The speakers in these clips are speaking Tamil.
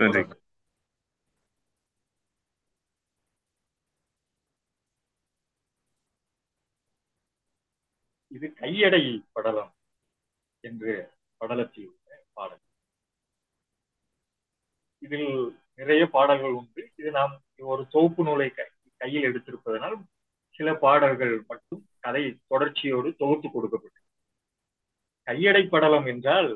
நன்றி இது கையடை படலம் என்று படலத்தில் உள்ள பாடல் இதில் நிறைய பாடல்கள் உண்டு இது நாம் ஒரு தொகுப்பு நூலை கை- கையில் எடுத்திருப்பதனால் சில பாடல்கள் மட்டும் கதை தொடர்ச்சியோடு தொகுத்து கொடுக்கப்பட்டது கையடை படலம் என்றால்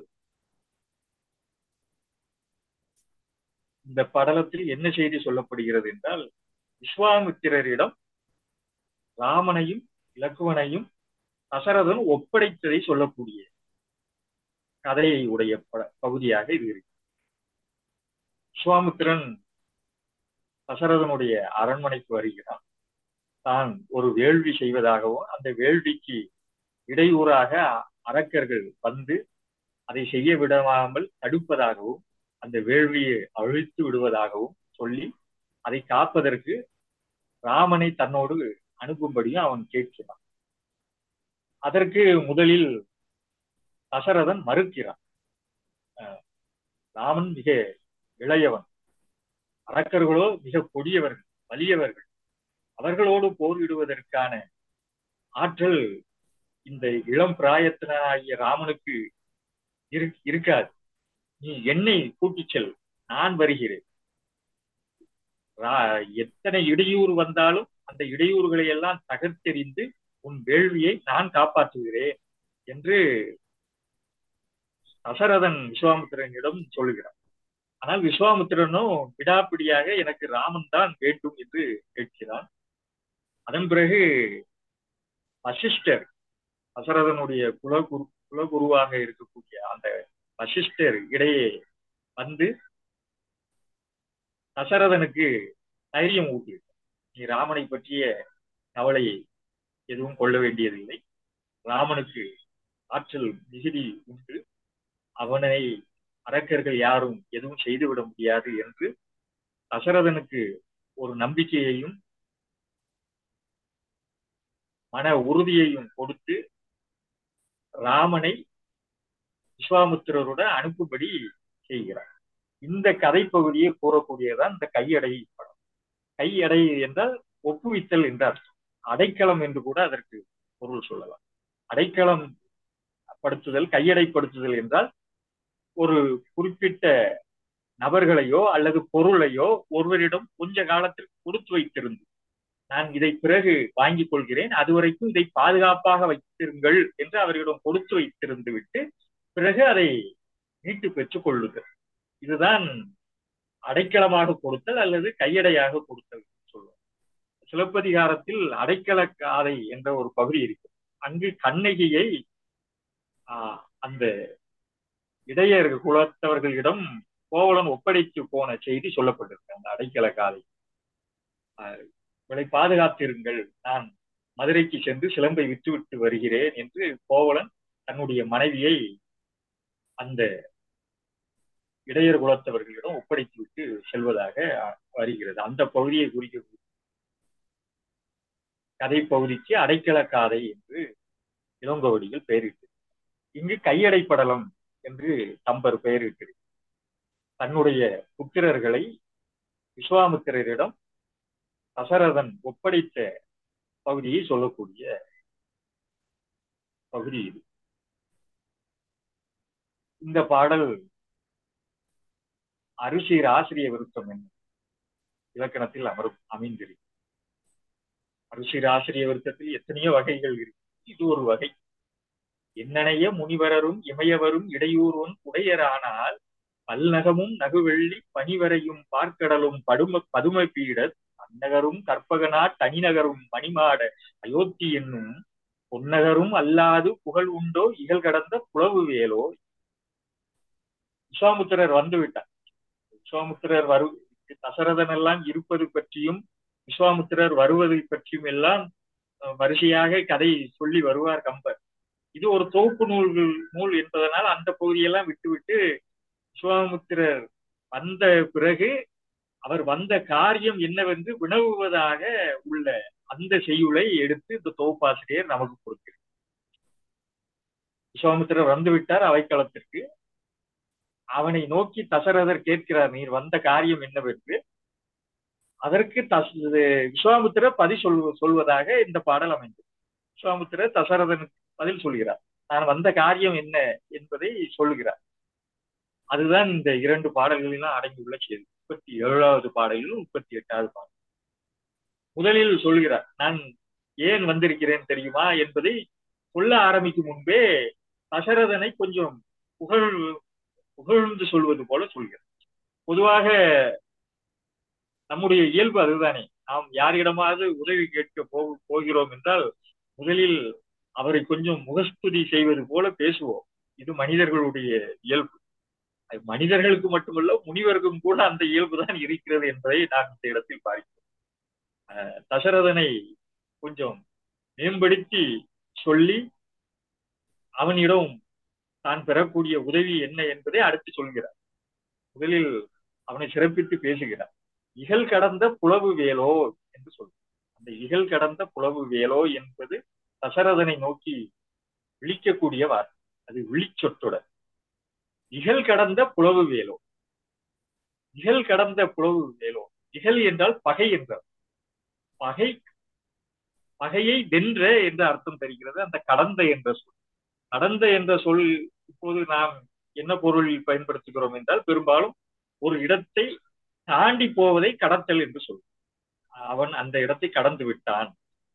இந்த படலத்தில் என்ன செய்தி சொல்லப்படுகிறது என்றால் விஸ்வாமித்திரரிடம் ராமனையும் இலக்குவனையும் தசரதன் ஒப்படைத்ததை சொல்லக்கூடிய கதையை உடைய ப- பகுதியாக இது இருக்கு விஸ்வாமித்திரன் தசரதனுடைய அரண்மனைக்கு வருகிறான் தான் ஒரு வேள்வி செய்வதாகவும் அந்த வேள்விக்கு இடையூறாக அரக்கர்கள் வந்து அதை செய்ய விடாமல் தடுப்பதாகவும் அந்த வேள்வியை அழித்து விடுவதாகவும் சொல்லி அதை காப்பதற்கு ராமனை தன்னோடு அனுப்பும்படியும் அவன் கேட்கிறான் அதற்கு முதலில் தசரதன் மறுக்கிறான் அஹ் ராமன் மிக இளையவன் அரக்கர்களோ மிக கொடியவர்கள் வலியவர்கள் அவர்களோடு போரிடுவதற்கான ஆற்றல் இந்த இளம் பிராயத்தினாகிய ராமனுக்கு இரு- இருக்காது நீ என்னை கூட்டிச் செல் நான் வருகிறேன் ரா- எத்தனை இடையூறு வந்தாலும் அந்த இடையூறுகளை எல்லாம் தகர்த்தெறிந்து உன் வேள்வியை நான் காப்பாற்றுகிறேன் என்று தசரதன் விஸ்வாமித்திரனிடம் சொல்லுகிறான் ஆனால் விஸ்வாமித்திரனோ விடாப்பிடியாக எனக்கு ராமன் தான் வேண்டும் என்று கேட்கிறான் அதன் பிறகு வசிஷ்டர் தசரதனுடைய குலகுரு குலகுருவாக இருக்கக்கூடிய அந்த வசிஷ்டர் இடையே வந்து தசரதனுக்கு தைரியம் ஊட்டியிருக்கார் நீ ராமனை பற்றிய கவலையை எதுவும் கொள்ள வேண்டியதில்லை ராமனுக்கு ஆற்றல் மிகுதி உண்டு அவனை அரக்கர்கள் யாரும் எதுவும் செய்துவிட முடியாது என்று தசரதனுக்கு ஒரு நம்பிக்கையையும் மன உறுதியையும் கொடுத்து ராமனை விஸ்வாமித்திரருடன் அனுப்பும்படி செய்கிறார் இந்த கதை பகுதியை கூறக்கூடியதான் இந்த கையடை படம் கையடை என்றால் ஒப்புவித்தல் என்ற அர்த்தம் அடைக்கலம் என்று கூட அதற்கு பொருள் சொல்லலாம் அடைக்கலம் படுத்துதல் கையடைப்படுத்துதல் என்றால் ஒரு குறிப்பிட்ட நபர்களையோ அல்லது பொருளையோ ஒருவரிடம் கொஞ்ச காலத்திற்கு கொடுத்து வைத்திருந்து நான் இதை பிறகு வாங்கிக் கொள்கிறேன் அதுவரைக்கும் இதை பாதுகாப்பாக வைத்திருங்கள் என்று அவரிடம் கொடுத்து வைத்திருந்து விட்டு பிறகு அதை மீட்டு பெற்றுக் கொள்ளுதல் இதுதான் அடைக்கலமாக கொடுத்தல் அல்லது கையடையாக கொடுத்தல் சொல்லுவோம் சிலப்பதிகாரத்தில் அடைக்கல காதை என்ற ஒரு பகுதி இருக்கு அங்கு கண்ணகியை ஆஹ் அந்த இடையர் குலத்தவர்களிடம் கோவலன் ஒப்படைத்து போன செய்தி சொல்லப்பட்டிருக்கு அந்த அடைக்கல காதை இவளை பாதுகாத்திருங்கள் நான் மதுரைக்கு சென்று சிலம்பை விட்டுவிட்டு வருகிறேன் என்று கோவலன் தன்னுடைய மனைவியை அந்த இடையர் குலத்தவர்களிடம் ஒப்படைத்து விட்டு செல்வதாக வருகிறது அந்த பகுதியை குறிக்கக்கூடிய கதை பகுதிக்கு அடைக்கல காதை என்று இளங்கோவடிகள் பெயரிட்டு இங்கு கையடைப்படலம் என்று தம்பர் பெயரிட்டிருக்கிறார் தன்னுடைய புத்திரர்களை விஸ்வாமித்திரரிடம் தசரதன் ஒப்படைத்த பகுதியை சொல்லக்கூடிய பகுதி இது இந்த பாடல் அரிசீர் ஆசிரிய விருத்தம் என்ன இலக்கணத்தில் அமரும் அமைந்திருக்கு அரிசீர் ஆசிரிய விருத்தத்தில் எத்தனையோ வகைகள் இருக்கு இது ஒரு வகை என்னனைய முனிவரரும் இமையவரும் இடையூறுவன் உடையரானால் பல்நகமும் நகுவெள்ளி பனிவரையும் பார்க்கடலும் படும பதும பீட அந்நகரும் கற்பகனா தனிநகரும் மணிமாட அயோத்தி என்னும் பொன்னகரும் அல்லாது புகழ் உண்டோ இகழ் கடந்த புலவு வேலோ விஸ்வாமுத்திரர் வந்து விட்டார் விஸ்வாமுத்திரர் வரு தசரதன் எல்லாம் இருப்பது பற்றியும் விஸ்வாமுத்திரர் வருவதை பற்றியும் எல்லாம் வரிசையாக கதை சொல்லி வருவார் கம்பர் இது ஒரு தொகுப்பு நூல்கள் நூல் என்பதனால் அந்த பகுதியெல்லாம் விட்டுவிட்டு விஸ்வாமுத்திரர் வந்த பிறகு அவர் வந்த காரியம் என்னவென்று வினவுவதாக உள்ள அந்த செய்யுளை எடுத்து இந்த தொகுப்பாசிரியர் நமக்கு கொடுக்கிறார் விஸ்வாமித்திரர் வந்து விட்டார் அவைக்களத்திற்கு அவனை நோக்கி தசரதர் கேட்கிறார் நீர் வந்த காரியம் என்னவென்று அதற்கு தஸ் விஸ்வாமுத்திரர் பதில் சொல் சொல்வதாக இந்த பாடல் அமைந்தது விஸ்வாமுத்திரர் தசரதனுக்கு பதில் சொல்கிறார் நான் வந்த காரியம் என்ன என்பதை சொல்லுகிறார் அதுதான் இந்த இரண்டு பாடல்களிலும் அடங்கியுள்ள செய்தி முப்பத்தி ஏழாவது பாடலிலும் முப்பத்தி எட்டாவது பாடல் முதலில் சொல்கிறார் நான் ஏன் வந்திருக்கிறேன் தெரியுமா என்பதை சொல்ல ஆரம்பிக்கும் முன்பே தசரதனை கொஞ்சம் புகழ் புகழ்ந்து சொல்வது போல சொல்கிறார் பொதுவாக நம்முடைய இயல்பு அதுதானே நாம் யாரிடமாவது உதவி கேட்க போ போகிறோம் என்றால் முதலில் அவரை கொஞ்சம் முகஸ்துதி செய்வது போல பேசுவோம் இது மனிதர்களுடைய இயல்பு மனிதர்களுக்கு மட்டுமல்ல முனிவருக்கும் கூட அந்த இயல்பு தான் இருக்கிறது என்பதை நான் இந்த இடத்தில் பார்க்கிறேன் தசரதனை கொஞ்சம் மேம்படுத்தி சொல்லி அவனிடம் தான் பெறக்கூடிய உதவி என்ன என்பதை அடுத்து சொல்கிறார் முதலில் அவனை சிறப்பித்து பேசுகிறார் இகழ் கடந்த புலவு வேலோ என்று சொல்கிறார் அந்த இகழ் கடந்த புலவு வேலோ என்பது தசரதனை நோக்கி விழிக்கக்கூடிய வார்த்தை அது விழிச்சொற்றொடர் இகழ் கடந்த புலவு வேலோ இகழ் கடந்த புலவு வேலோ இகழ் என்றால் பகை என்றார் பகை பகையை வென்ற என்ற அர்த்தம் தருகிறது அந்த கடந்த என்ற சொல் கடந்த என்ற சொல் இப்போது நாம் என்ன பொருளில் பயன்படுத்துகிறோம் என்றால் பெரும்பாலும் ஒரு இடத்தை தாண்டி போவதை கடத்தல் என்று சொல் அவன் அந்த இடத்தை கடந்து விட்டான்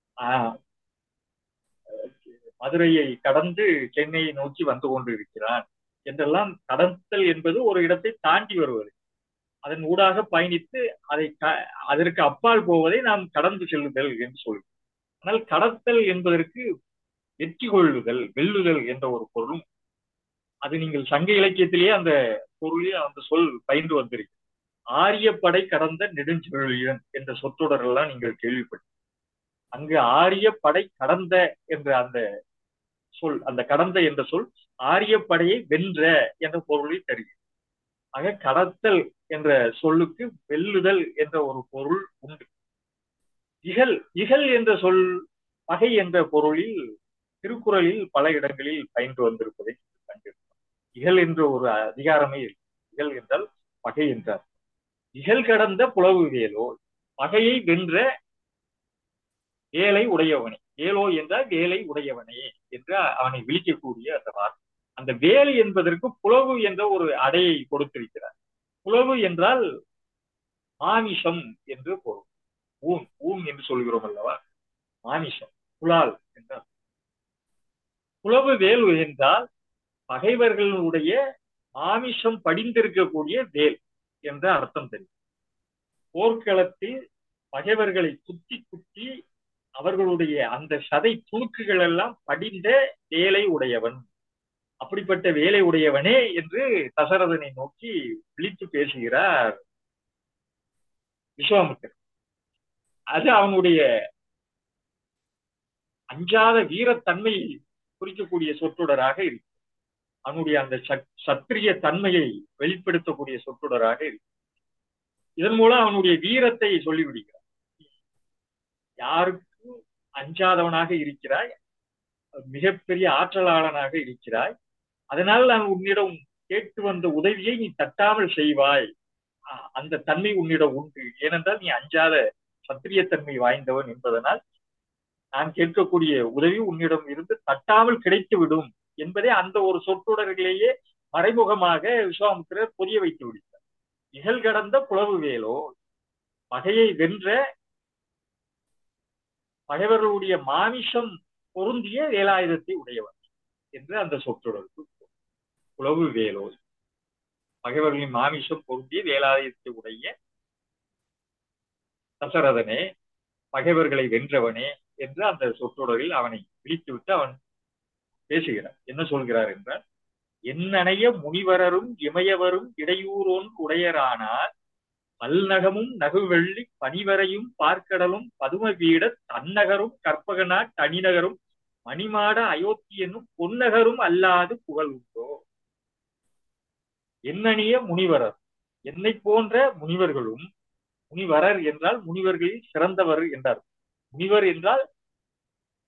மதுரையை கடந்து சென்னையை நோக்கி வந்து கொண்டு இருக்கிறான் என்றெல்லாம் கடத்தல் என்பது ஒரு இடத்தை தாண்டி வருவது அதன் ஊடாக பயணித்து அதை அதற்கு அப்பால் போவதை நாம் கடந்து செல்லுதல் என்று சொல்கிறோம் ஆனால் கடத்தல் என்பதற்கு வெற்றி கொள்ளுதல் வெல்லுதல் என்ற ஒரு பொருளும் அது நீங்கள் சங்க இலக்கியத்திலேயே அந்த பொருளே அந்த சொல் பயின்று வந்திருக்கு ஆரியப்படை கடந்த நெடுஞ்செழியன் என்ற சொற்றொடர் எல்லாம் நீங்கள் கேள்விப்பட்டு அங்கு ஆரிய படை கடந்த என்ற அந்த சொல் அந்த கடந்த என்ற சொல் ஆரியப்படையை வென்ற என்ற பொருளை தருகிறது ஆக கடத்தல் என்ற சொல்லுக்கு வெல்லுதல் என்ற ஒரு பொருள் உண்டு இகல் இகல் என்ற சொல் பகை என்ற பொருளில் திருக்குறளில் பல இடங்களில் பயின்று வந்திருப்பதை கண்டிருக்கிறோம் இகல் என்ற ஒரு அதிகாரமே இகல் என்றால் பகை என்றார் இகல் கடந்த புலவு வேலோ பகையை வென்ற வேலை உடையவனே வேலோ என்றால் வேலை உடையவனே என்று அவனை விழிக்கக்கூடிய அந்த வார்த்தை அந்த வேலை என்பதற்கு புலவு என்ற ஒரு அடையை கொடுத்திருக்கிறார் புலவு என்றால் மாமிசம் என்று பொருள் ஊன் ஊன் என்று சொல்கிறோம் அல்லவா மாமிசம் புலால் என்றால் புலவு வேல் என்றால் பகைவர்களுடைய மாமிசம் படிந்திருக்கக்கூடிய வேல் என்ற அர்த்தம் தெரியும் போர்க்களத்தில் பகைவர்களை குத்தி குத்தி அவர்களுடைய அந்த சதை துணுக்குகள் எல்லாம் படிந்த வேலை உடையவன் அப்படிப்பட்ட வேலை உடையவனே என்று தசரதனை நோக்கி விழித்து பேசுகிறார் விஸ்வாமித்தர் அது அவனுடைய அஞ்சாத வீரத்தன்மை குறிக்கக்கூடிய சொற்றொடராக இருக்கு அவனுடைய அந்த சத்திரிய தன்மையை வெளிப்படுத்தக்கூடிய சொற்றொடராக இருக்கு இதன் மூலம் அவனுடைய வீரத்தை சொல்லிவிடுகிறார் யாருக்கும் அஞ்சாதவனாக இருக்கிறாய் மிகப்பெரிய ஆற்றலாளனாக இருக்கிறாய் அதனால் நான் உன்னிடம் கேட்டு வந்த உதவியை நீ தட்டாமல் செய்வாய் அந்த தன்மை உன்னிடம் உண்டு ஏனென்றால் நீ அஞ்சாத சத்திரியத்தன்மை வாய்ந்தவன் என்பதனால் நான் கேட்கக்கூடிய உதவி உன்னிடம் இருந்து தட்டாமல் கிடைத்து விடும் என்பதை அந்த ஒரு சொற்றொடர்களேயே மறைமுகமாக விஸ்வாமுத்திரர் புரிய வைத்து விடுகிறார் இகழ் கடந்த புலவு வேலோ பகையை வென்ற பகைவர்களுடைய மாமிசம் பொருந்திய வேலாயுதத்தை உடையவன் என்று அந்த சொற்றொடருக்கு புலவு வேலோ பகைவர்களின் மாமிசம் பொருந்திய வேலாயுதத்தை உடைய தசரதனே பகைவர்களை வென்றவனே என்று அந்த சொற்றொடரில் அவனை விழித்துவிட்டு அவன் பேசுகிறார் என்ன சொல்கிறார் என்றால் என்னனைய முனிவரரும் இமயவரும் இடையூறோன் உடையரானார் பல்நகமும் நகுவெள்ளி பனிவரையும் பார்க்கடலும் பதும வீட தன்னகரும் கற்பகனா தனிநகரும் மணிமாட அயோத்தியனும் பொன்னகரும் அல்லாது புகழ் உண்டோ என்னணிய முனிவரர் என்னை போன்ற முனிவர்களும் முனிவரர் என்றால் முனிவர்களில் சிறந்தவர் என்றார் முனிவர் என்றால்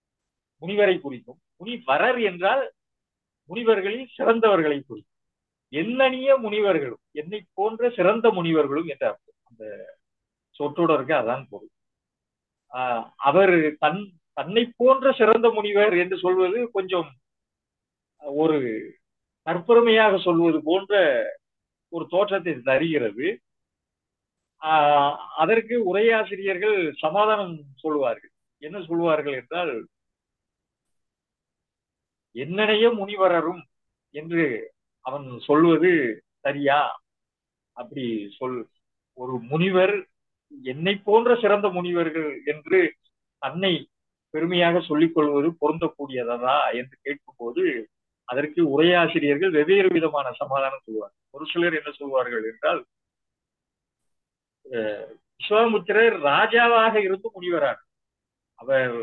முனிவரை குறிக்கும் முனிவரர் என்றால் முனிவர்களில் சிறந்தவர்களை குறிக்கும் எண்ணனிய முனிவர்களும் என்னை போன்ற சிறந்த முனிவர்களும் என்ற அர்த்தம் அந்த சொற்றொடருக்கு அதான் பொருள் ஆஹ் அவர் தன் தன்னை போன்ற சிறந்த முனிவர் என்று சொல்வது கொஞ்சம் ஒரு கற்புரிமையாக சொல்வது போன்ற ஒரு தோற்றத்தை தருகிறது ஆஹ் அதற்கு உரையாசிரியர்கள் சமாதானம் சொல்லுவார்கள் என்ன சொல்லுவார்கள் என்றால் என்னனைய முனிவரரும் என்று அவன் சொல்வது சரியா அப்படி சொல் ஒரு முனிவர் என்னை போன்ற சிறந்த முனிவர்கள் என்று தன்னை பெருமையாக சொல்லிக் கொள்வது பொருந்தக்கூடியதா என்று கேட்கும்போது அதற்கு உரையாசிரியர்கள் வெவ்வேறு விதமான சமாதானம் சொல்வார்கள் ஒரு சிலர் என்ன சொல்வார்கள் என்றால் விஸ்வாமுத்திரர் ராஜாவாக இருந்து முனிவரான அவர்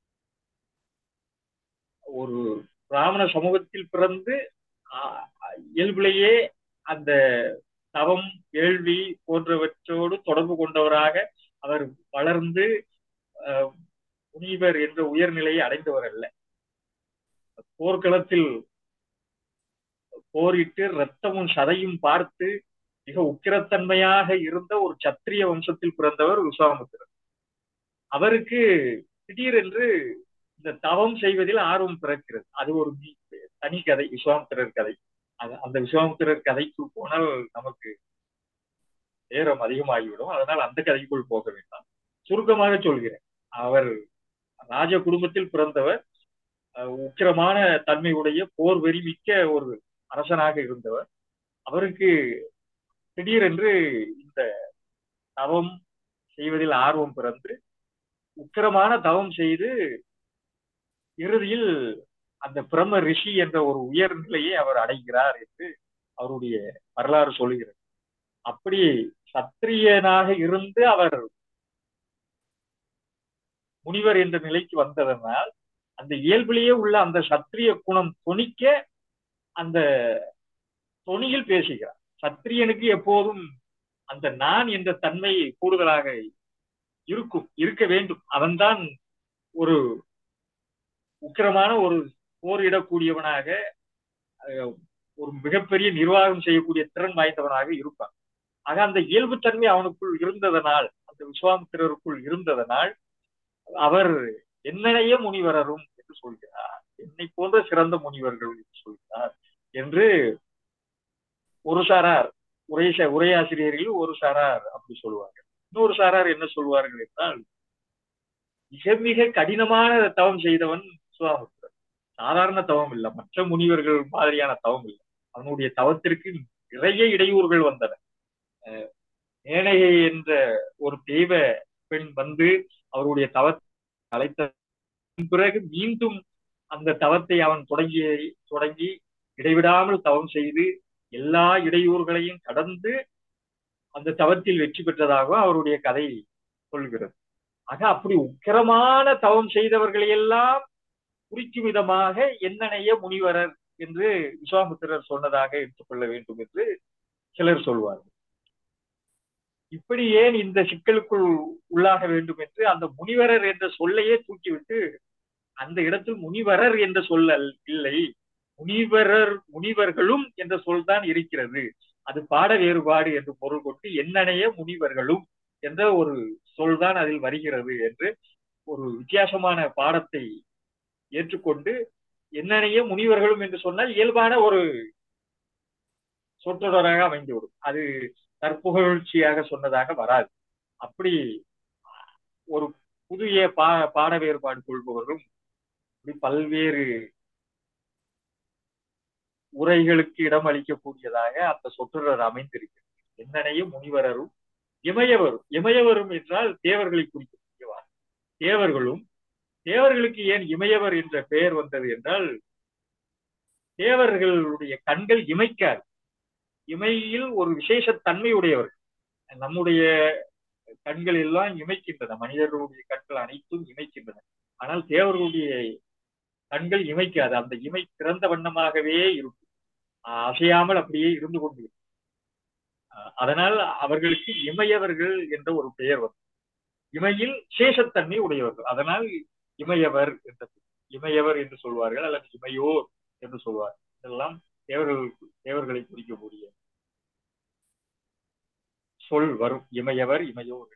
ஒரு பிராமண சமூகத்தில் பிறந்து இயல்பிலேயே அந்த தவம் கேள்வி போன்றவற்றோடு தொடர்பு கொண்டவராக அவர் வளர்ந்து முனிவர் என்ற உயர்நிலையை அடைந்தவர் அல்ல போர்க்களத்தில் போரிட்டு ரத்தமும் சதையும் பார்த்து மிக உக்கிரத்தன்மையாக இருந்த ஒரு சத்திரிய வம்சத்தில் பிறந்தவர் விஸ்வாமுத்திரர் அவருக்கு திடீரென்று இந்த தவம் செய்வதில் ஆர்வம் பிறக்கிறது அது ஒரு தனி கதை விஸ்வாமுத்திரர் கதை அந்த விஸ்வாமுத்திரர் கதைக்கு போனால் நமக்கு நேரம் அதிகமாகிவிடும் அதனால் அந்த கதைக்குள் போக வேண்டாம் சுருக்கமாக சொல்கிறேன் அவர் ராஜ குடும்பத்தில் பிறந்தவர் உக்கிரமான தன்மையுடைய போர் வெறி மிக்க ஒரு அரசனாக இருந்தவர் அவருக்கு திடீரென்று இந்த தவம் செய்வதில் ஆர்வம் பிறந்து உக்கிரமான தவம் செய்து இறுதியில் அந்த பிரம்ம ரிஷி என்ற ஒரு உயர்நிலையை அவர் அடைகிறார் என்று அவருடைய வரலாறு சொல்லுகிறது அப்படி சத்திரியனாக இருந்து அவர் முனிவர் என்ற நிலைக்கு வந்ததனால் அந்த இயல்பிலேயே உள்ள அந்த சத்திரிய குணம் தொனிக்க அந்த தொனியில் பேசுகிறார் சத்திரியனுக்கு எப்போதும் அந்த நான் என்ற தன்மை கூடுதலாக இருக்கும் இருக்க வேண்டும் அவன்தான் ஒரு உக்கிரமான ஒரு போரிடக்கூடியவனாக ஒரு மிகப்பெரிய நிர்வாகம் செய்யக்கூடிய திறன் வாய்ந்தவனாக இருப்பான் ஆக அந்த இயல்புத்தன்மை அவனுக்குள் இருந்ததனால் அந்த விஸ்வாமித்திரருக்குள் இருந்ததனால் அவர் என்னைய முனிவரரும் என்று சொல்கிறார் என்னை போன்ற சிறந்த முனிவர்கள் என்று சொல்கிறார் என்று ஒரு சாரார் உரை உரையாசிரியர்கள் ஒரு சாரார் அப்படி சொல்லுவார்கள் இன்னொரு சாரார் என்ன சொல்வார்கள் என்றால் மிக மிக கடினமான தவம் செய்தவன் விஸ்வாமித்திரன் சாதாரண தவம் இல்லை மற்ற முனிவர்கள் மாதிரியான தவம் இல்லை அவனுடைய தவத்திற்கு நிறைய இடையூறுகள் வந்தன மேனகை என்ற ஒரு தெய்வ பெண் வந்து அவருடைய தவத்தை அழைத்த பிறகு மீண்டும் அந்த தவத்தை அவன் தொடங்கி தொடங்கி இடைவிடாமல் தவம் செய்து எல்லா இடையூறுகளையும் கடந்து அந்த தவத்தில் வெற்றி பெற்றதாகவும் அவருடைய கதை சொல்கிறது ஆக அப்படி உக்கிரமான தவம் செய்தவர்களையெல்லாம் குறிக்கும் விதமாக என்னனைய முனிவரர் என்று விஸ்வாமித்திரர் சொன்னதாக எடுத்துக்கொள்ள வேண்டும் என்று சிலர் சொல்வார்கள் இப்படி ஏன் இந்த சிக்கலுக்குள் உள்ளாக வேண்டும் என்று அந்த முனிவரர் என்ற சொல்லையே தூக்கிவிட்டு அந்த இடத்தில் முனிவரர் என்ற சொல் இல்லை முனிவரர் முனிவர்களும் என்ற சொல் தான் இருக்கிறது அது பாட வேறுபாடு என்று பொருள் கொண்டு என்னனைய முனிவர்களும் என்ற ஒரு சொல் தான் அதில் வருகிறது என்று ஒரு வித்தியாசமான பாடத்தை ஏற்றுக்கொண்டு என்னனைய முனிவர்களும் என்று சொன்னால் இயல்பான ஒரு சொற்றொடராக அமைந்துவிடும் அது தற்புகழ்ச்சியாக சொன்னதாக வராது அப்படி ஒரு புதிய பா பாட வேறுபாடு கொள்பவர்களும் பல்வேறு உரைகளுக்கு இடம் அளிக்கக்கூடியதாக அந்த சொற்றொடர் அமைந்திருக்கிறது என்னனையும் முனிவரரும் இமயவரும் இமயவரும் என்றால் தேவர்களை குறிக்கக்கூடியவார் தேவர்களும் தேவர்களுக்கு ஏன் இமயவர் என்ற பெயர் வந்தது என்றால் தேவர்களுடைய கண்கள் இமைக்காது இமையில் ஒரு விசேஷ தன்மை உடையவர்கள் நம்முடைய கண்கள் எல்லாம் இமைக்கின்றன மனிதர்களுடைய கண்கள் அனைத்தும் இமைக்கின்றன ஆனால் தேவர்களுடைய கண்கள் இமைக்காது அந்த இமை திறந்த வண்ணமாகவே இருக்கும் அசையாமல் அப்படியே இருந்து கொண்டு அதனால் அவர்களுக்கு இமையவர்கள் என்ற ஒரு பெயர் வரும் இமையில் சேஷத்தன்மை உடையவர்கள் அதனால் இமையவர் என்ற இமையவர் என்று சொல்வார்கள் அல்லது இமையோர் என்று சொல்வார் இதெல்லாம் தேவர்கள் தேவர்களை குறிக்கக்கூடிய சொல் வரும் இமையவர் இமையோர்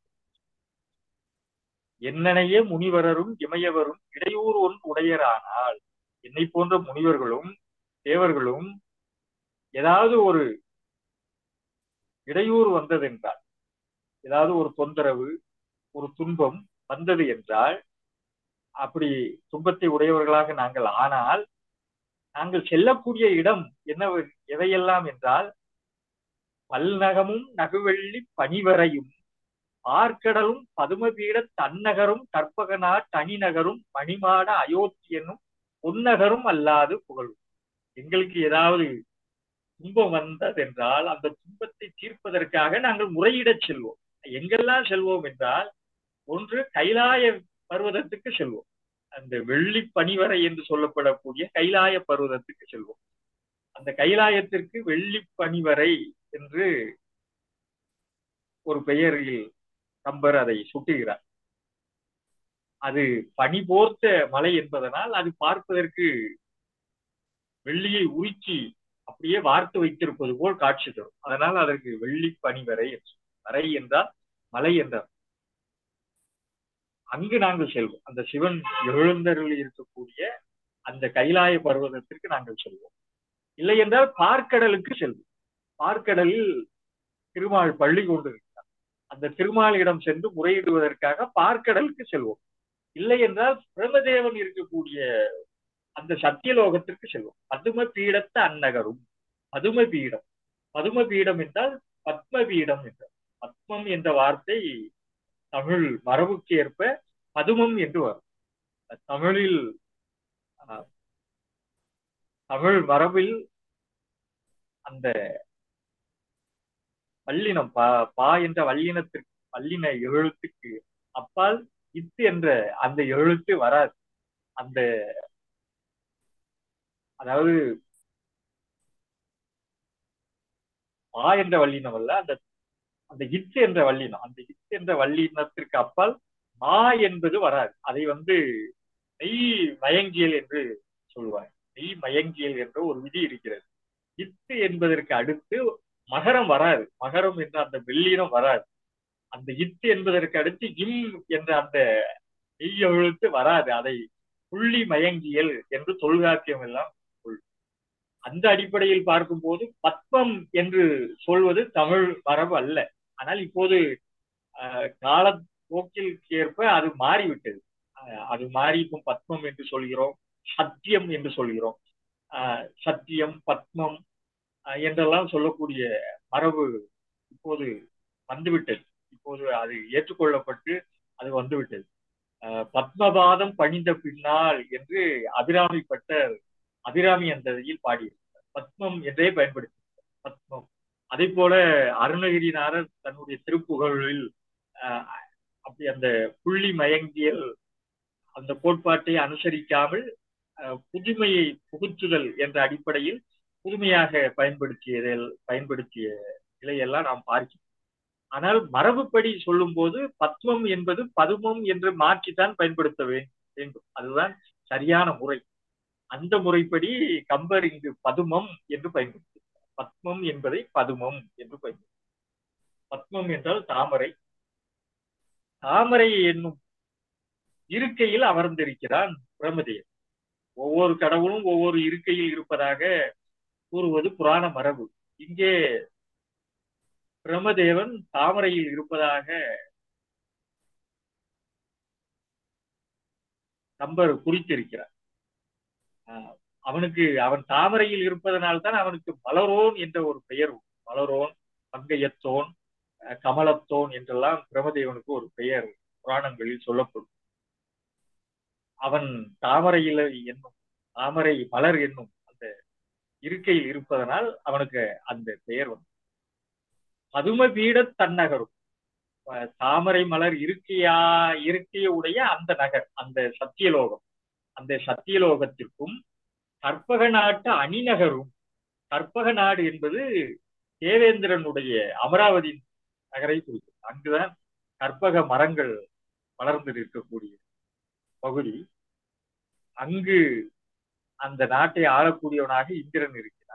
என்னனையே முனிவரரும் இமையவரும் இடையூறு ஒன்று உடையரானால் என்னை போன்ற முனிவர்களும் தேவர்களும் ஏதாவது ஒரு இடையூறு வந்தது என்றால் ஏதாவது ஒரு தொந்தரவு ஒரு துன்பம் வந்தது என்றால் அப்படி துன்பத்தை உடையவர்களாக நாங்கள் ஆனால் நாங்கள் செல்லக்கூடிய இடம் என்ன எவையெல்லாம் என்றால் பல்நகமும் நகுவெள்ளி பனிவரையும் ஆர்க்கடலும் பதுமபீட தன்னகரும் கற்பகனா தனிநகரும் மணிமாட அயோத்தியனும் பொன்னகரும் அல்லாது புகழும் எங்களுக்கு ஏதாவது துன்பம் வந்ததென்றால் அந்த துன்பத்தை தீர்ப்பதற்காக நாங்கள் முறையிடச் செல்வோம் எங்கெல்லாம் செல்வோம் என்றால் ஒன்று கைலாய பர்வதத்துக்கு செல்வோம் அந்த வெள்ளி பனிவரை என்று சொல்லப்படக்கூடிய கைலாய பர்வதத்துக்கு செல்வோம் அந்த கைலாயத்திற்கு வெள்ளி பனிவரை என்று ஒரு பெயரில் கம்பர் அதை சுட்டுகிறார் அது பனி போர்த்த மலை என்பதனால் அது பார்ப்பதற்கு வெள்ளியை உருக்கி அப்படியே வார்த்து வைத்திருப்பது போல் காட்சி தரும் அதனால் அதற்கு வெள்ளி பனிவரை வரை என்றால் மலை என்றார் அங்கு நாங்கள் செல்வோம் அந்த சிவன் எழுந்தருள் இருக்கக்கூடிய அந்த கைலாய பர்வதத்திற்கு நாங்கள் செல்வோம் இல்லை என்றால் பார்க்கடலுக்கு செல்வோம் பார்க்கடலில் திருமால் பள்ளி கொண்டிருக்கிறார் அந்த திருமாலிடம் சென்று முறையிடுவதற்காக பார்க்கடலுக்கு செல்வோம் இல்லை என்றால் பிரமதேவன் இருக்கக்கூடிய அந்த சத்தியலோகத்திற்கு செல்வோம் பதும பீடத்த அந்நகரும் பதும பீடம் பதும பீடம் என்றால் பத்ம பீடம் என்றால் பத்மம் என்ற வார்த்தை தமிழ் மரபுக்கு ஏற்ப பதுமம் என்று வரும் தமிழில் தமிழ் மரபில் அந்த வல்லினம் பா பா என்ற வல்லினத்திற்கு வல்லின எழுத்துக்கு அப்பால் இத்து என்ற அந்த எழுத்து வராது அந்த அதாவது பா என்ற வல்லினம் அல்ல அந்த அந்த இத்து என்ற வல்லினம் அந்த இத்து என்ற வல்லினத்திற்கு அப்பால் மா என்பது வராது அதை வந்து நெய் மயங்கியல் என்று சொல்லுவாங்க நெய் மயங்கியல் என்ற ஒரு விதி இருக்கிறது இத்து என்பதற்கு அடுத்து மகரம் வராது மகரம் என்ற அந்த வெள்ளினம் வராது அந்த இத்து என்பதற்கு அடுத்து இம் என்ற அந்த நெய் எழுத்து வராது அதை புள்ளி மயங்கியல் என்று தொல்காப்பியம் எல்லாம் அந்த அடிப்படையில் பார்க்கும்போது பத்மம் என்று சொல்வது தமிழ் மரபு அல்ல ஆனால் இப்போது கால போக்கில் ஏற்ப அது மாறிவிட்டது அது மாறி இப்போ பத்மம் என்று சொல்கிறோம் சத்தியம் என்று சொல்கிறோம் சத்தியம் பத்மம் என்றெல்லாம் சொல்லக்கூடிய மரபு இப்போது வந்துவிட்டது இப்போது அது ஏற்றுக்கொள்ளப்பட்டு அது வந்துவிட்டது பத்மபாதம் பணிந்த பின்னால் என்று அபிராமிப்பட்ட அபிராமி அந்த இதில் பாடியிருக்கிறார் பத்மம் என்றே பயன்படுத்தி பத்மம் அதே போல அருணகிரிநாதர் தன்னுடைய திருப்புகழில் அப்படி அந்த புள்ளி மயங்கியல் அந்த கோட்பாட்டை அனுசரிக்காமல் புதுமையை புகுத்துதல் என்ற அடிப்படையில் புதுமையாக பயன்படுத்தியதில் பயன்படுத்திய நிலையெல்லாம் நாம் பார்க்கிறோம் ஆனால் மரபுப்படி சொல்லும் போது பத்மம் என்பது பதுமம் என்று மாற்றித்தான் பயன்படுத்த வேண்டும் அதுதான் சரியான முறை அந்த முறைப்படி கம்பர் இங்கு பதுமம் என்று பயன்படுத்தி பத்மம் என்பதை பதுமம் என்று பயன்படுத்தி பத்மம் என்றால் தாமரை தாமரை என்னும் இருக்கையில் அமர்ந்திருக்கிறான் பிரமதேவன் ஒவ்வொரு கடவுளும் ஒவ்வொரு இருக்கையில் இருப்பதாக கூறுவது புராண மரபு இங்கே பிரமதேவன் தாமரையில் இருப்பதாக கம்பர் குறித்திருக்கிறார் அவனுக்கு அவன் தாமரையில் இருப்பதனால்தான் அவனுக்கு மலரோன் என்ற ஒரு பெயர் மலரோன் பங்கையத்தோன் கமலத்தோன் என்றெல்லாம் பிரமதேவனுக்கு ஒரு பெயர் புராணங்களில் சொல்லப்படும் அவன் தாமரையில் என்னும் தாமரை மலர் என்னும் அந்த இருக்கையில் இருப்பதனால் அவனுக்கு அந்த பெயர் வந்து பதும பீட தன்னகரும் தாமரை மலர் இருக்கையா இருக்கையுடைய அந்த நகர் அந்த சத்தியலோகம் அந்த சத்தியலோகத்திற்கும் கற்பக நாட்டு அணிநகரும் கற்பக நாடு என்பது தேவேந்திரனுடைய அமராவதி நகரை குறிக்கும் அங்குதான் கற்பக மரங்கள் வளர்ந்து இருக்கக்கூடிய பகுதி அங்கு அந்த நாட்டை ஆளக்கூடியவனாக இந்திரன் இருக்கிறான்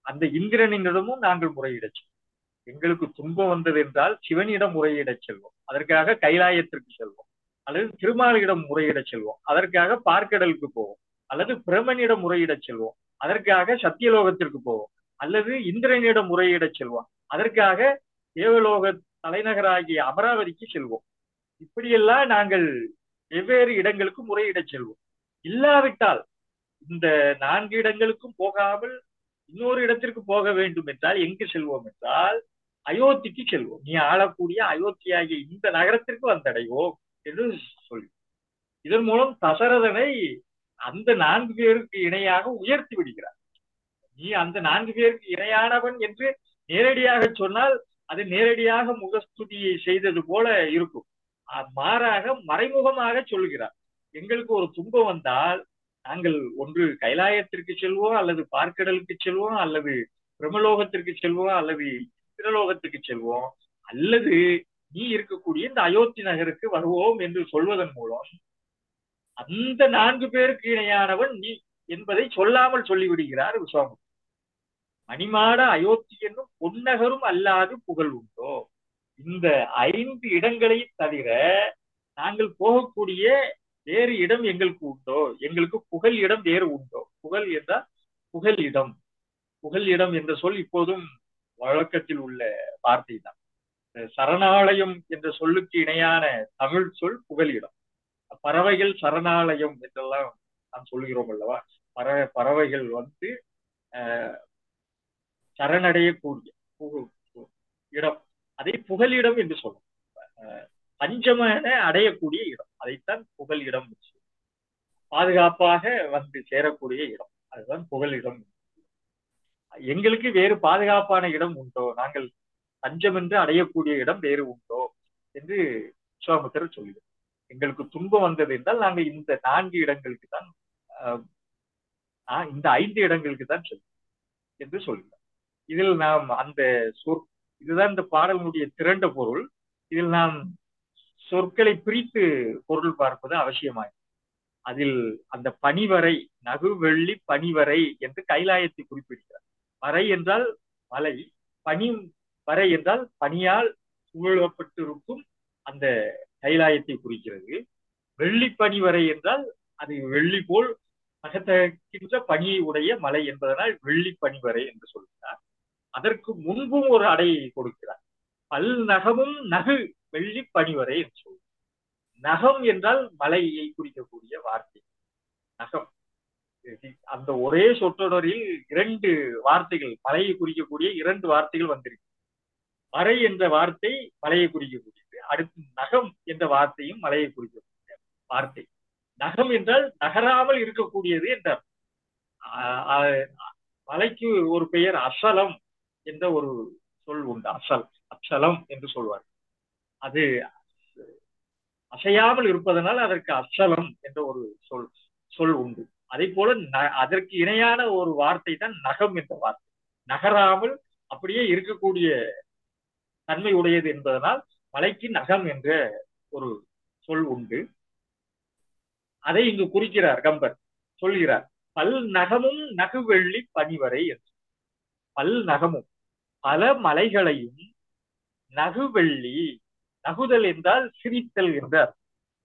அந்த இந்திரனிடமும் நாங்கள் முறையிடச் செல்வோம் எங்களுக்கு துன்பம் வந்தது என்றால் சிவனிடம் முறையிடச் செல்வோம் அதற்காக கைலாயத்திற்கு செல்வோம் அல்லது திருமாலிடம் முறையிடச் செல்வோம் அதற்காக பார்க்கடலுக்கு போவோம் அல்லது பிரமனிடம் முறையிடச் செல்வோம் அதற்காக சத்தியலோகத்திற்கு போவோம் அல்லது இந்திரனிடம் முறையிடச் செல்வோம் அதற்காக தேவலோக தலைநகராகிய அமராவதிக்கு செல்வோம் இப்படியெல்லாம் நாங்கள் வெவ்வேறு இடங்களுக்கு முறையிடச் செல்வோம் இல்லாவிட்டால் இந்த நான்கு இடங்களுக்கும் போகாமல் இன்னொரு இடத்திற்கு போக வேண்டும் என்றால் எங்கு செல்வோம் என்றால் அயோத்திக்கு செல்வோம் நீ ஆளக்கூடிய அயோத்தி ஆகிய இந்த நகரத்திற்கு வந்தடைவோம் என்று சொல்லி இதன் மூலம் தசரதனை அந்த நான்கு பேருக்கு இணையாக உயர்த்தி விடுகிறார் நீ அந்த நான்கு பேருக்கு இணையானவன் என்று நேரடியாக சொன்னால் அது நேரடியாக முகஸ்துதியை செய்தது போல இருக்கும் மாறாக மறைமுகமாக சொல்கிறார் எங்களுக்கு ஒரு துன்பம் வந்தால் நாங்கள் ஒன்று கைலாயத்திற்கு செல்வோம் அல்லது பார்க்கடலுக்கு செல்வோம் அல்லது பிரமலோகத்திற்கு செல்வோம் அல்லது திருலோகத்துக்கு செல்வோம் அல்லது நீ இருக்கக்கூடிய இந்த அயோத்தி நகருக்கு வருவோம் என்று சொல்வதன் மூலம் அந்த நான்கு பேருக்கு இணையானவன் நீ என்பதை சொல்லாமல் சொல்லிவிடுகிறார் விஸ்வாமி மணிமாட அயோத்தி என்னும் பொன்னகரும் அல்லாது புகழ் உண்டோ இந்த ஐந்து இடங்களை தவிர நாங்கள் போகக்கூடிய வேறு இடம் எங்களுக்கு உண்டோ எங்களுக்கு புகழ் இடம் வேறு உண்டோ புகழ் என்றால் புகழ் இடம் புகழ் இடம் என்ற சொல் இப்போதும் வழக்கத்தில் உள்ள வார்த்தை தான் சரணாலயம் என்ற சொல்லுக்கு இணையான தமிழ் சொல் புகலிடம் பறவைகள் சரணாலயம் என்றெல்லாம் நாம் சொல்கிறோம் அல்லவா பறவை பறவைகள் வந்து சரணடையக்கூடிய இடம் அதை புகலிடம் என்று சொல்லும் பஞ்சமன அடையக்கூடிய இடம் அதைத்தான் புகலிடம் பாதுகாப்பாக வந்து சேரக்கூடிய இடம் அதுதான் புகலிடம் எங்களுக்கு வேறு பாதுகாப்பான இடம் உண்டோ நாங்கள் பஞ்சம் என்று அடையக்கூடிய இடம் வேறு உண்டோ என்று விஸ்வாமித்திரர் சொல்லுகிறார் எங்களுக்கு துன்பம் வந்தது என்றால் நாங்கள் இந்த நான்கு இடங்களுக்கு தான் இந்த ஐந்து இடங்களுக்கு தான் செல்வோம் என்று சொல்கிறார் இதில் நாம் அந்த சொற் இதுதான் இந்த பாடலினுடைய திரண்ட பொருள் இதில் நாம் சொற்களை பிரித்து பொருள் பார்ப்பது அவசியமாய் அதில் அந்த பனிவரை நகு வெள்ளி பனிவரை என்று கைலாயத்தை குறிப்பிடுகிறார் வரை என்றால் மலை பனி வரை என்றால் பனியால் சூழப்பட்டிருக்கும் அந்த கைலாயத்தை குறிக்கிறது வெள்ளி பனி வரை என்றால் அது வெள்ளி போல் நகத்தகின்ற பனியை உடைய மலை என்பதனால் வெள்ளி பனி வரை என்று சொல்கிறார் அதற்கு முன்பும் ஒரு அடையை கொடுக்கிறார் பல் நகமும் நகு வெள்ளி பனிவரை என்று சொல்கிறார் நகம் என்றால் மலையை குறிக்கக்கூடிய வார்த்தை நகம் அந்த ஒரே சொற்றொடரில் இரண்டு வார்த்தைகள் மலையை குறிக்கக்கூடிய இரண்டு வார்த்தைகள் வந்திருக்கு மறை என்ற வார்த்தை மலையை குறிக்கக்கூடியது அடுத்து நகம் என்ற வார்த்தையும் மலையை குறிக்கக்கூடிய வார்த்தை நகம் என்றால் நகராமல் இருக்கக்கூடியது என்றார் மலைக்கு ஒரு பெயர் அசலம் என்ற ஒரு சொல் உண்டு அசல் அச்சலம் என்று சொல்வார் அது அசையாமல் இருப்பதனால் அதற்கு அச்சலம் என்ற ஒரு சொல் சொல் உண்டு அதே போல அதற்கு இணையான ஒரு வார்த்தை தான் நகம் என்ற வார்த்தை நகராமல் அப்படியே இருக்கக்கூடிய தன்மை உடையது என்பதனால் மலைக்கு நகம் என்ற ஒரு சொல் உண்டு அதை இங்கு குறிக்கிறார் கம்பர் சொல்கிறார் பல் நகமும் நகுவெள்ளி பனிவரை என்று பல் நகமும் பல மலைகளையும் நகுவெள்ளி நகுதல் என்றால் சிரித்தல் என்றார்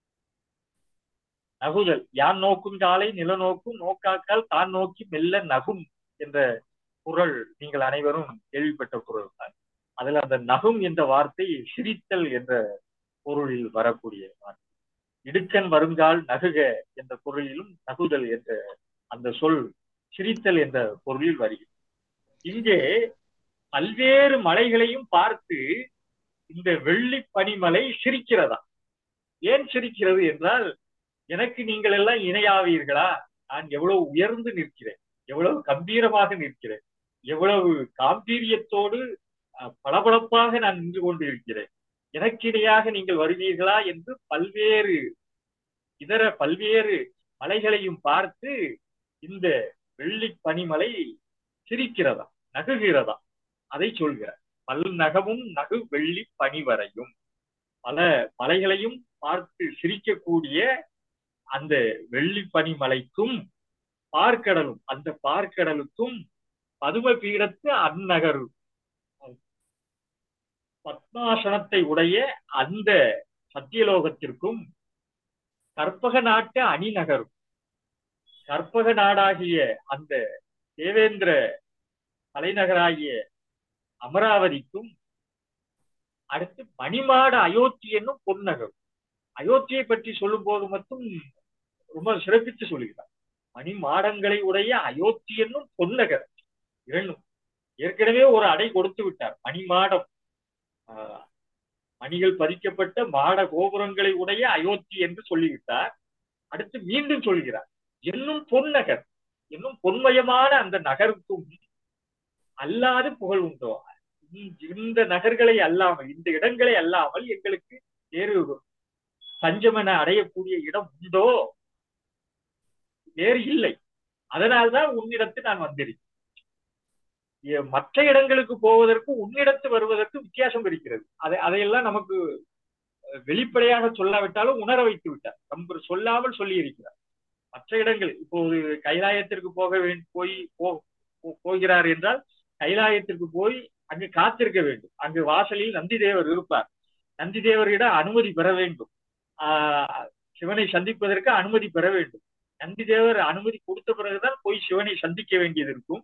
நகுதல் யான் நோக்கும் காலை நில நோக்கும் நோக்காக்கால் தான் நோக்கி மெல்ல நகும் என்ற குரல் நீங்கள் அனைவரும் கேள்விப்பட்ட குரல் தான் அதுல அந்த நகும் என்ற வார்த்தை சிரித்தல் என்ற பொருளில் வரக்கூடிய வார்த்தை இடுக்கன் வருங்கால் நகுக என்ற பொருளிலும் நகுதல் என்ற அந்த சொல் சிரித்தல் என்ற பொருளில் வருகிறது இங்கே பல்வேறு மலைகளையும் பார்த்து இந்த வெள்ளி பனிமலை சிரிக்கிறதா ஏன் சிரிக்கிறது என்றால் எனக்கு நீங்கள் எல்லாம் இணையாவீர்களா நான் எவ்வளவு உயர்ந்து நிற்கிறேன் எவ்வளவு கம்பீரமாக நிற்கிறேன் எவ்வளவு காம்பீரியத்தோடு பளபளப்பாக நான் நின்று கொண்டு இருக்கிறேன் எனக்கு இணையாக நீங்கள் வருவீர்களா என்று பல்வேறு இதர பல்வேறு மலைகளையும் பார்த்து இந்த வெள்ளி பனிமலை சிரிக்கிறதா நகுகிறதா அதை சொல்கிறார் பல் நகமும் நகு வெள்ளி பனிவரையும் பல மலைகளையும் பார்த்து சிரிக்கக்கூடிய அந்த வெள்ளி பனிமலைக்கும் பார்க்கடலும் அந்த பார்க்கடலுக்கும் பதும பீடத்து அந்நகரு பத்மாசனத்தை உடைய அந்த சத்தியலோகத்திற்கும் கற்பக நாட்டு அணிநகரும் கற்பக நாடாகிய அந்த தேவேந்திர தலைநகராகிய அமராவதிக்கும் அடுத்து மணிமாட அயோத்தி என்னும் பொன்னகர் அயோத்தியை பற்றி சொல்லும் போது மட்டும் ரொம்ப சிறப்பித்து சொல்கிறார் மணி மாடங்களை உடைய அயோத்தி என்னும் பொன்னகர் இரண்டும் ஏற்கனவே ஒரு அடை கொடுத்து விட்டார் மணிமாடம் மணிகள் பதிக்கப்பட்ட மாட கோபுரங்களை உடைய அயோத்தி என்று சொல்லிவிட்டார் அடுத்து மீண்டும் சொல்கிறார் என்னும் பொன்னகர் என்னும் பொன்மயமான அந்த நகருக்கும் அல்லாது புகழ் உண்டோ இந்த நகர்களை அல்லாமல் இந்த இடங்களை அல்லாமல் எங்களுக்கு வேறு தஞ்சமென அடையக்கூடிய இடம் உண்டோ வேறு இல்லை அதனால்தான் உன்னிடத்து நான் வந்திருக்கேன் மற்ற இடங்களுக்கு போவதற்கு உன்னிடத்து வருவதற்கு வித்தியாசம் இருக்கிறது அதை அதையெல்லாம் நமக்கு வெளிப்படையாக சொல்லாவிட்டாலும் உணர வைத்து விட்டார் ரொம்ப சொல்லாமல் சொல்லி இருக்கிறார் மற்ற இடங்கள் இப்போது கைலாயத்திற்கு போக வேண்டும் போய் போகிறார் என்றால் கைலாயத்திற்கு போய் அங்கு காத்திருக்க வேண்டும் அங்கு வாசலில் நந்தி தேவர் இருப்பார் நந்தி தேவரிடம் அனுமதி பெற வேண்டும் ஆஹ் சிவனை சந்திப்பதற்கு அனுமதி பெற வேண்டும் நந்தி தேவர் அனுமதி கொடுத்த பிறகுதான் போய் சிவனை சந்திக்க வேண்டியது இருக்கும்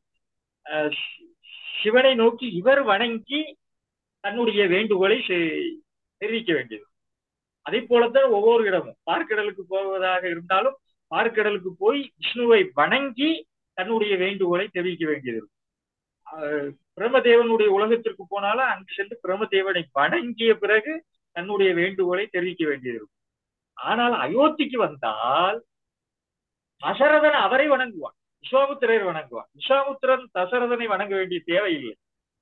சிவனை நோக்கி இவர் வணங்கி தன்னுடைய வேண்டுகோளை தெரிவிக்க வேண்டியது அதே போலத்தான் ஒவ்வொரு இடமும் பார்க்கடலுக்கு போவதாக இருந்தாலும் பார்க்கடலுக்கு போய் விஷ்ணுவை வணங்கி தன்னுடைய வேண்டுகோளை தெரிவிக்க வேண்டியது இருக்கும் பிரமதேவனுடைய உலகத்திற்கு போனாலும் அங்கு சென்று பிரமதேவனை வணங்கிய பிறகு தன்னுடைய வேண்டுகோளை தெரிவிக்க வேண்டியது இருக்கும் ஆனால் அயோத்திக்கு வந்தால் தசரதன் அவரை வணங்குவான் விஸ்வாமுத்திரர் வணங்குவான் விஸ்வாமுத்திரன் தசரதனை வணங்க வேண்டிய தேவையில்லை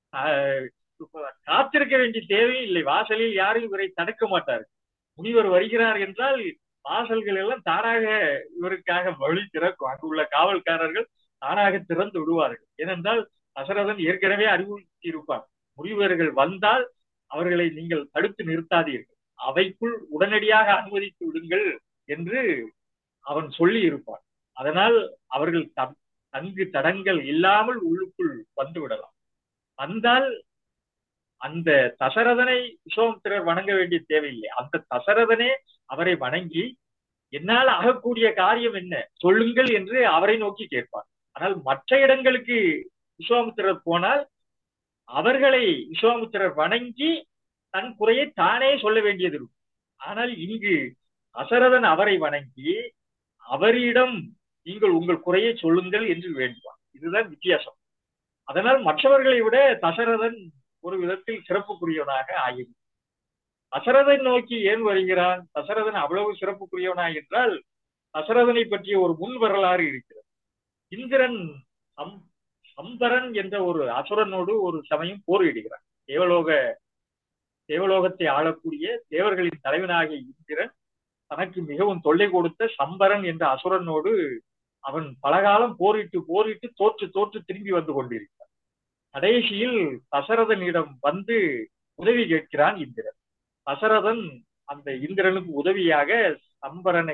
காத்திருக்க வேண்டிய தேவையும் இல்லை வாசலில் யாரும் இவரை தடுக்க மாட்டார் முனிவர் வருகிறார் என்றால் வாசல்கள் எல்லாம் தானாக இவருக்காக வழி திறக்கும் அங்கு உள்ள காவல்காரர்கள் தானாக திறந்து விடுவார்கள் ஏனென்றால் தசரதன் ஏற்கனவே அறிவுறுத்தி இருப்பார் முனிவர்கள் வந்தால் அவர்களை நீங்கள் தடுத்து நிறுத்தாதீர்கள் அவைக்குள் உடனடியாக அனுமதித்து விடுங்கள் என்று அவன் சொல்லி இருப்பான் அதனால் அவர்கள் தங்கு தடங்கள் இல்லாமல் உள்ளுக்குள் வந்து விடலாம் வந்தால் அந்த தசரதனை விஸ்வாமித்திரர் வணங்க வேண்டிய தேவையில்லை அந்த தசரதனே அவரை வணங்கி என்னால் ஆகக்கூடிய காரியம் என்ன சொல்லுங்கள் என்று அவரை நோக்கி கேட்பார் ஆனால் மற்ற இடங்களுக்கு விஸ்வாமித்திரர் போனால் அவர்களை விஸ்வாமித்திரர் வணங்கி தன் குறையை தானே சொல்ல வேண்டியது இருக்கும் ஆனால் இங்கு தசரதன் அவரை வணங்கி அவரிடம் நீங்கள் உங்கள் குறையை சொல்லுங்கள் என்று வேண்டுவார் இதுதான் வித்தியாசம் அதனால் மற்றவர்களை விட தசரதன் ஒரு விதத்தில் சிறப்புக்குரியவனாக ஆகிறது தசரதன் நோக்கி ஏன் வருகிறான் தசரதன் அவ்வளவு சிறப்புக்குரியவனா என்றால் தசரதனை பற்றிய ஒரு முன் வரலாறு இருக்கிறது இந்திரன் சம் சம்பரன் என்ற ஒரு அசுரனோடு ஒரு சமயம் போரிடுகிறான் தேவலோக தேவலோகத்தை ஆளக்கூடிய தேவர்களின் தலைவனாகிய இந்திரன் தனக்கு மிகவும் தொல்லை கொடுத்த சம்பரன் என்ற அசுரனோடு அவன் பலகாலம் போரிட்டு போரிட்டு தோற்று தோற்று திரும்பி வந்து கொண்டிருக்கிறான் கடைசியில் தசரதனிடம் வந்து உதவி கேட்கிறான் இந்திரன் தசரதன் அந்த இந்திரனுக்கு உதவியாக சம்பரனை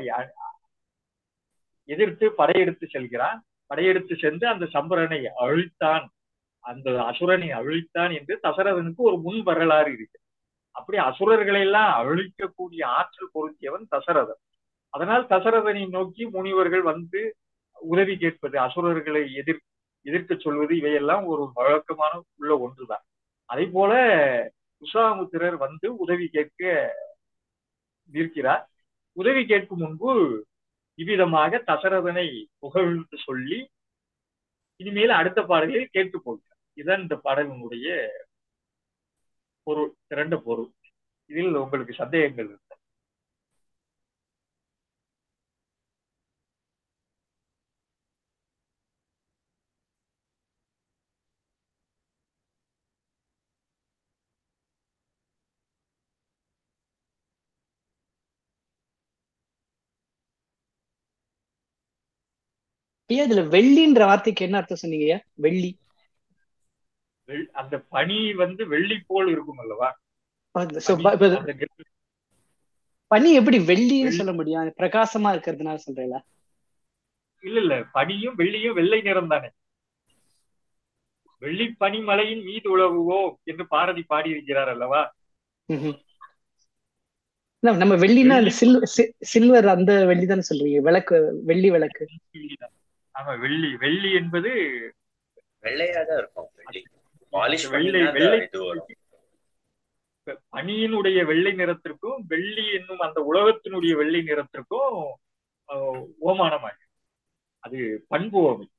எதிர்த்து படையெடுத்து செல்கிறான் படையெடுத்து சென்று அந்த சம்பரனை அழித்தான் அந்த அசுரனை அழித்தான் என்று தசரதனுக்கு ஒரு முன் வரலாறு இருக்கு அப்படி அசுரர்களை எல்லாம் அழிக்கக்கூடிய ஆற்றல் பொருத்தியவன் தசரதன் அதனால் தசரதனை நோக்கி முனிவர்கள் வந்து உதவி கேட்பது அசுரர்களை எதிர் எதிர்க்க சொல்வது இவையெல்லாம் ஒரு வழக்கமான உள்ள ஒன்றுதான் அதே போல விஸ்வாமுத்திரர் வந்து உதவி கேட்க நிற்கிறார் உதவி கேட்கும் முன்பு இவ்விதமாக தசரதனை புகழ்ந்து சொல்லி இனிமேல் அடுத்த பாடலில் கேட்டு போகிறார் இதுதான் இந்த பாடலினுடைய பொருள் திரண்ட பொருள் இதில் உங்களுக்கு சந்தேகங்கள் இருக்கு ஐயா இதுல வெள்ளின்ற வார்த்தைக்கு என்ன அர்த்தம் சொன்னீங்க வெள்ளி அந்த பனி வந்து வெள்ளி போல் இருக்கும் அல்லவா பனி எப்படி வெள்ளின்னு சொல்ல முடியும் பிரகாசமா இருக்கிறதுனால சொல்றீங்களா இல்ல இல்ல பனியும் வெள்ளியும் வெள்ளை நிறம் தானே வெள்ளி பனிமலையின் மீது உழவுவோ என்று பாரதி பாடியிருக்கிறார் அல்லவா ம்ஹும். இல்ல, நம்ம வெள்ளினா அந்த சில் சில்வர் அந்த வெள்ளி தானே சொல்றீங்க விளக்கு வெள்ளி விளக்கு ஆமா வெள்ளி வெள்ளி என்பது வெள்ளையா தான் இருக்கும் வெள்ளி பாலிஷ் வெள்ளை பண்ணி வெள்ளை இது வரும் பனியினுடைய வெள்ளை நிறத்திற்கும் வெள்ளி என்னும் அந்த உலகத்தினுடைய வெள்ளை நிறத்திற்கும் ஆஹ், ஓமானமாய் அது பண்பு ஓமை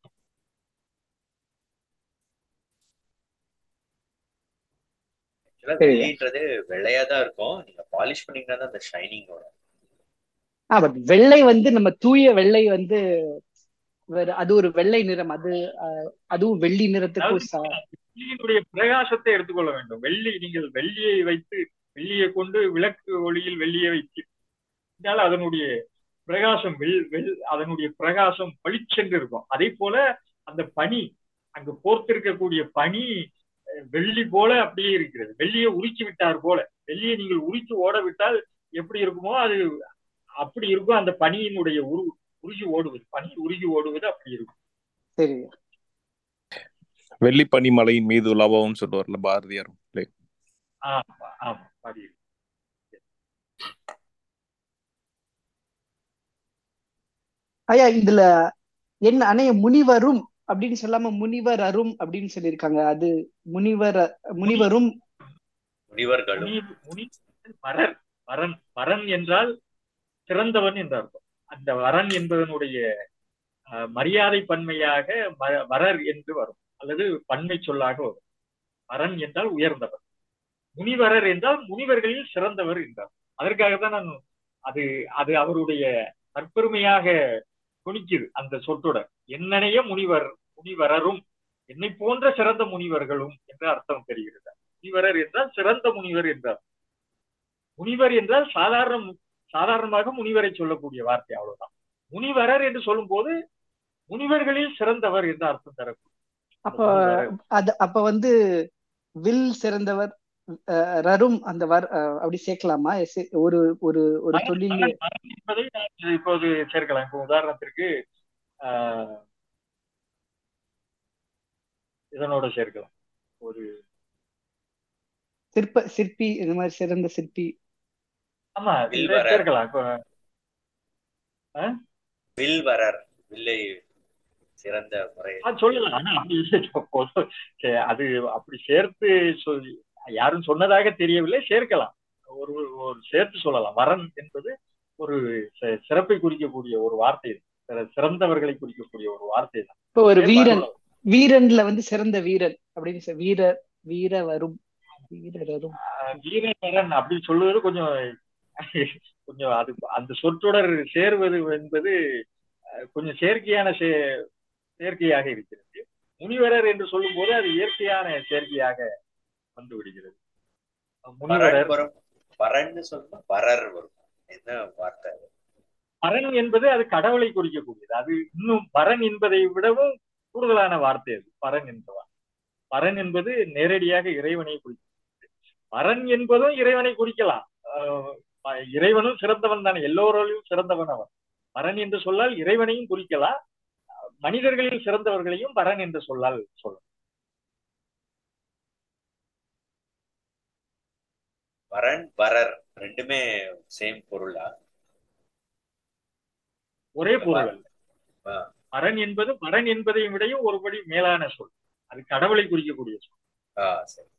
ஆக்சுவலா சரி. வெள்ளின்றது வெள்ளையா தான் இருக்கும் நீங்க பாலிஷ் பண்ணீங்கன்னா தான் அந்த ஷைனிங் வரும் ஆ பட் வெள்ளை வந்து நம்ம தூய வெள்ளை வந்து வேற அது ஒரு வெள்ளை நிறம் அது அஹ், அதுவும் வெள்ளி நிறத்துக்கும் ச- வெள்ளியினுடைய பிரகாசத்தை எடுத்துக்கொள்ள வேண்டும் வெள்ளி நீங்கள் வெள்ளியை வைத்து வெள்ளியை கொண்டு விளக்கு ஒளியில் வெள்ளியை வைத்து இருந்தால் அதனுடைய பிரகாசம் வெள் வெள் அதனுடைய பிரகாசம் பளிச்சென்று இருக்கும் அதே போல அந்த பனி அங்கு போர்த்திருக்கக்கூடிய பனி அஹ், வெள்ளி போல அப்படியே இருக்கிறது வெள்ளியை உருக்கி விட்டார் போல வெள்ளியை நீங்கள் உருக்கி ஓட விட்டால் எப்படி இருக்குமோ அது அப்படி இருக்கும் அந்த பனியினுடைய உரு உருகி ஓடுவது பனி உருகி ஓடுவது அப்படி இருக்கும் சரி வெள்ளி பனிமலையின் மீது உலவவும் சொல்லுவார்ல பாரதியார் இல்லை ஆமா ஆமா படி ஐயா இதுல என்ன அணைய முனிவரும் அப்படின்னு சொல்லாம முனிவர் அரும் அப்படின்னு சொல்லியிருக்காங்க அது முனிவர் முனிவரும் முனிவர்களும் முனி முனி வரன் வரன் வரன் என்றால் சிறந்தவன் என்று அர்த்தம் அந்த வரன் என்பதனுடைய அஹ், மரியாதை பன்மையாக ம- வரர் என்று வரும் அல்லது பன்மை சொல்லாக வரும் வரன் என்றால் உயர்ந்தவர் முனிவரர் என்றால் முனிவர்களில் சிறந்தவர் என்றார் அதற்காக தான் நான் அது அது அவருடைய தற்பெருமையாக துணிக்குது அந்த சொற்றொடர் என்னனைய முனிவர் முனிவரரும் என்னை போன்ற சிறந்த முனிவர்களும் என்று அர்த்தம் பெறுகிறது முனிவரர் என்றால் சிறந்த முனிவர் என்றார் முனிவர் என்றால் சாதாரண சாதாரணமாக முனிவரை சொல்லக்கூடிய வார்த்தை அவ்வளவுதான் முனிவரர் என்று சொல்லும் போது முனிவர்களில் சிறந்தவர் என்று அர்த்தம் தரக்கூடிய அப்ப அது அப்ப வந்து வில் சிறந்தவர் அஹ், ரரும் அந்த வர் அஹ், அப்படி சேர்க்கலாமா எஸ்- ஒரு ஒரு ஒரு தொழில் மரணம் மரணம் என்பதை நான் இப்போது சேர்க்கலாம் இப்போ உதாரணத்திற்கு ஆஹ், இதனோட சேர்க்கலாம் ஒரு சிற்ப சிற்பி இந்த மாதிரி சிறந்த சிற்பி ஆமா இதை வில்வரர். சேர்க்கலாம் இப்போ வில்வரர் வில்லை சிறந்த முறையில் ஆ, சொல்லலாம் ஆனா அப்படி இல்லை. இப்போ சே- அது அப்படி சேர்த்து சொல்லி யாரும் சொன்னதாக தெரியவில்லை சேர்க்கலாம் ஒரு ஒரு சேர்த்து சொல்லலாம் வரன் என்பது ஒரு சி- சிறப்பை குறிக்கக்கூடிய ஒரு வார்த்தை சிற- சிறந்தவர்களை குறிக்கக்கூடிய ஒரு வார்த்தை தான் இப்போ ஒரு சேர்த்து வீரன் சொல்லலாம். வீரன்ல வந்து சிறந்த வீரன் அப்படின்னு சொல் வீரர் வீர வரும் வீரரும் ஆஹ் வீரவரன் அப்படி சொல்லுவது கொஞ்சம் கொஞ்சம் அது அந்த சொற்றொடர் சேர்வது என்பது அஹ், கொஞ்சம் செயற்கையான சே- சேர்க்கையாக இருக்கிறது முனிவரர் என்று சொல்லும் போது அது இயற்கையான சேர்க்கையாக வந்து விடுகிறது வரன் முனிவரர் வரும் வரன்னு சொல்லணும் வரர் வரும் என்ன வார்த்தை அது? பரன் என்பது அது கடவுளை குறிக்கக்கூடியது அது இன்னும் பரன் என்பதை விடவும் கூடுதலான வார்த்தை அது பரன் என்ற வார்த்தை பரன் என்பது நேரடியாக இறைவனை குறிக்கிறது பரன் என்பதும் இறைவனை குறிக்கலாம் ஆஹ் இறைவனும் சிறந்தவன் தானே எல்லோரோடையும் சிறந்தவன் அவன் பரன் என்று சொல்லால் இறைவனையும் குறிக்கலாம் மனிதர்களில் சிறந்தவர்களையும் பரன் என்று சொல்லால் சொல்லலாம் வரன் வரர் ரெண்டுமே சேம் பொருளா ஒரே பொருள் அல்ல ஆ. பரன் என்பது பரன் என்பதை விடையும் ஒருபடி மேலான சொல் அது கடவுளை குறிக்கக்கூடிய சொல் ஆ சரி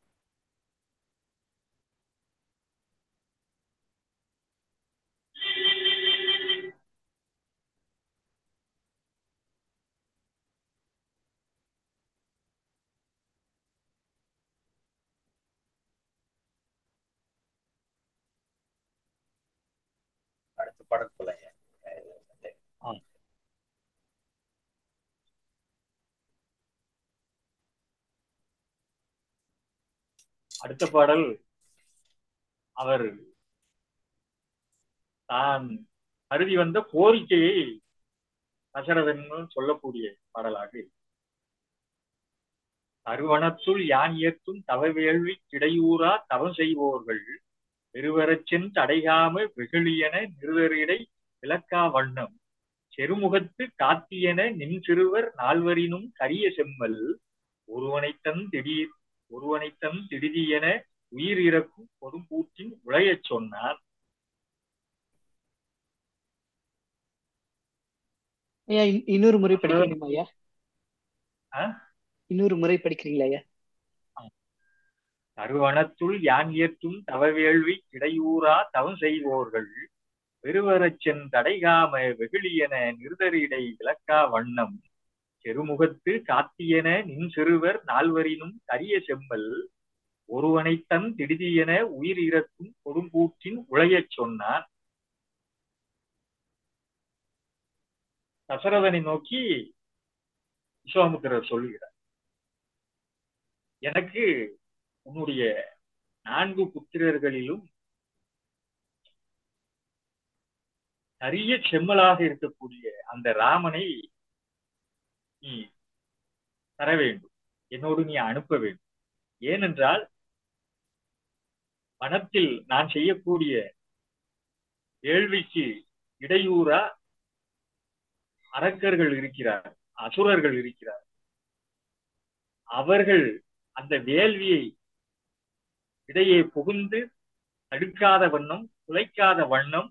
அடுத்த படம் சொல்லுங்க அடுத்த பாடல் அவர் தான் கருதி வந்த கோரிக்கையை தசரதன் சொல்லக்கூடிய பாடலாக இருக்கு. அருவனத்துள் யான் இயக்கும் தவவேள்வி கிடையூரா தவம் செய்வோர்கள் பெருவரச் சென்று அடைகாம வெகுளியன நிறுவரிடை விளக்கா வண்ணம் செருமுகத்து காத்தியன நின் சிறுவர் நால்வரினும் கரிய செம்மல் ஒருவனைத்தன் திடீர் ஒருவனைத்தன் திடிதி என உயிர் இறக்கும் கொடுங்கூற்றின் உழையச் சொன்னான் ஐயா இன்- இன்னொரு முறை படிக்கிறீங்களா ஐயா ஆ? இன்னொரு முறை படிக்கிறீங்களா ஐயா தருவனத்துள் யான் ஏற்றும் தவவேள்வி கிடையூரா தவம் செய்வோர்கள் பெருவரச் சென்றடைகாம வெகுளியன நிருதரிடை விளக்கா வண்ணம் செருமுகத்து காத்தியன நின் சிறுவர் நால்வரினும் கரிய செம்பல் ஒருவனைத்தன் திடிதியென உயிர் இறக்கும் கொடுங்கூற்றின் உழையச் சொன்னான் தசரதனை நோக்கி விஸ்வாமுத்திரர் சொல்லுகிறார் எனக்கு உன்னுடைய நான்கு புத்திரர்களிலும் கரிய செம்மலாக இருக்கக்கூடிய அந்த ராமனை நீ தர வேண்டும் என்னோடு நீ அனுப்ப வேண்டும் ஏனென்றால் வனத்தில் நான் செய்யக்கூடிய வேள்விக்கு இடையூறா அரக்கர்கள் இருக்கிறார் அசுரர்கள் இருக்கிறார் அவர்கள் அந்த வேள்வியை இடையே புகுந்து தடுக்காத வண்ணம் குலைக்காத வண்ணம்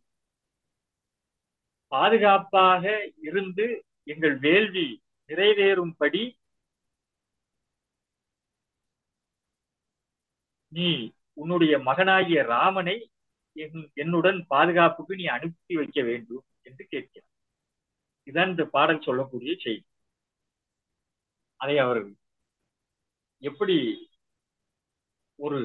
பாதுகாப்பாக இருந்து எங்கள் வேள்வி நிறைவேறும்படி நீ உன்னுடைய மகனாகிய ராமனை என்- என்னுடன் பாதுகாப்புக்கு நீ அனுப்பி வைக்க வேண்டும் என்று கேட்கிறார் இதான் இந்த பாடல் சொல்லக்கூடிய செய்தி அதை அவர் எப்படி ஒரு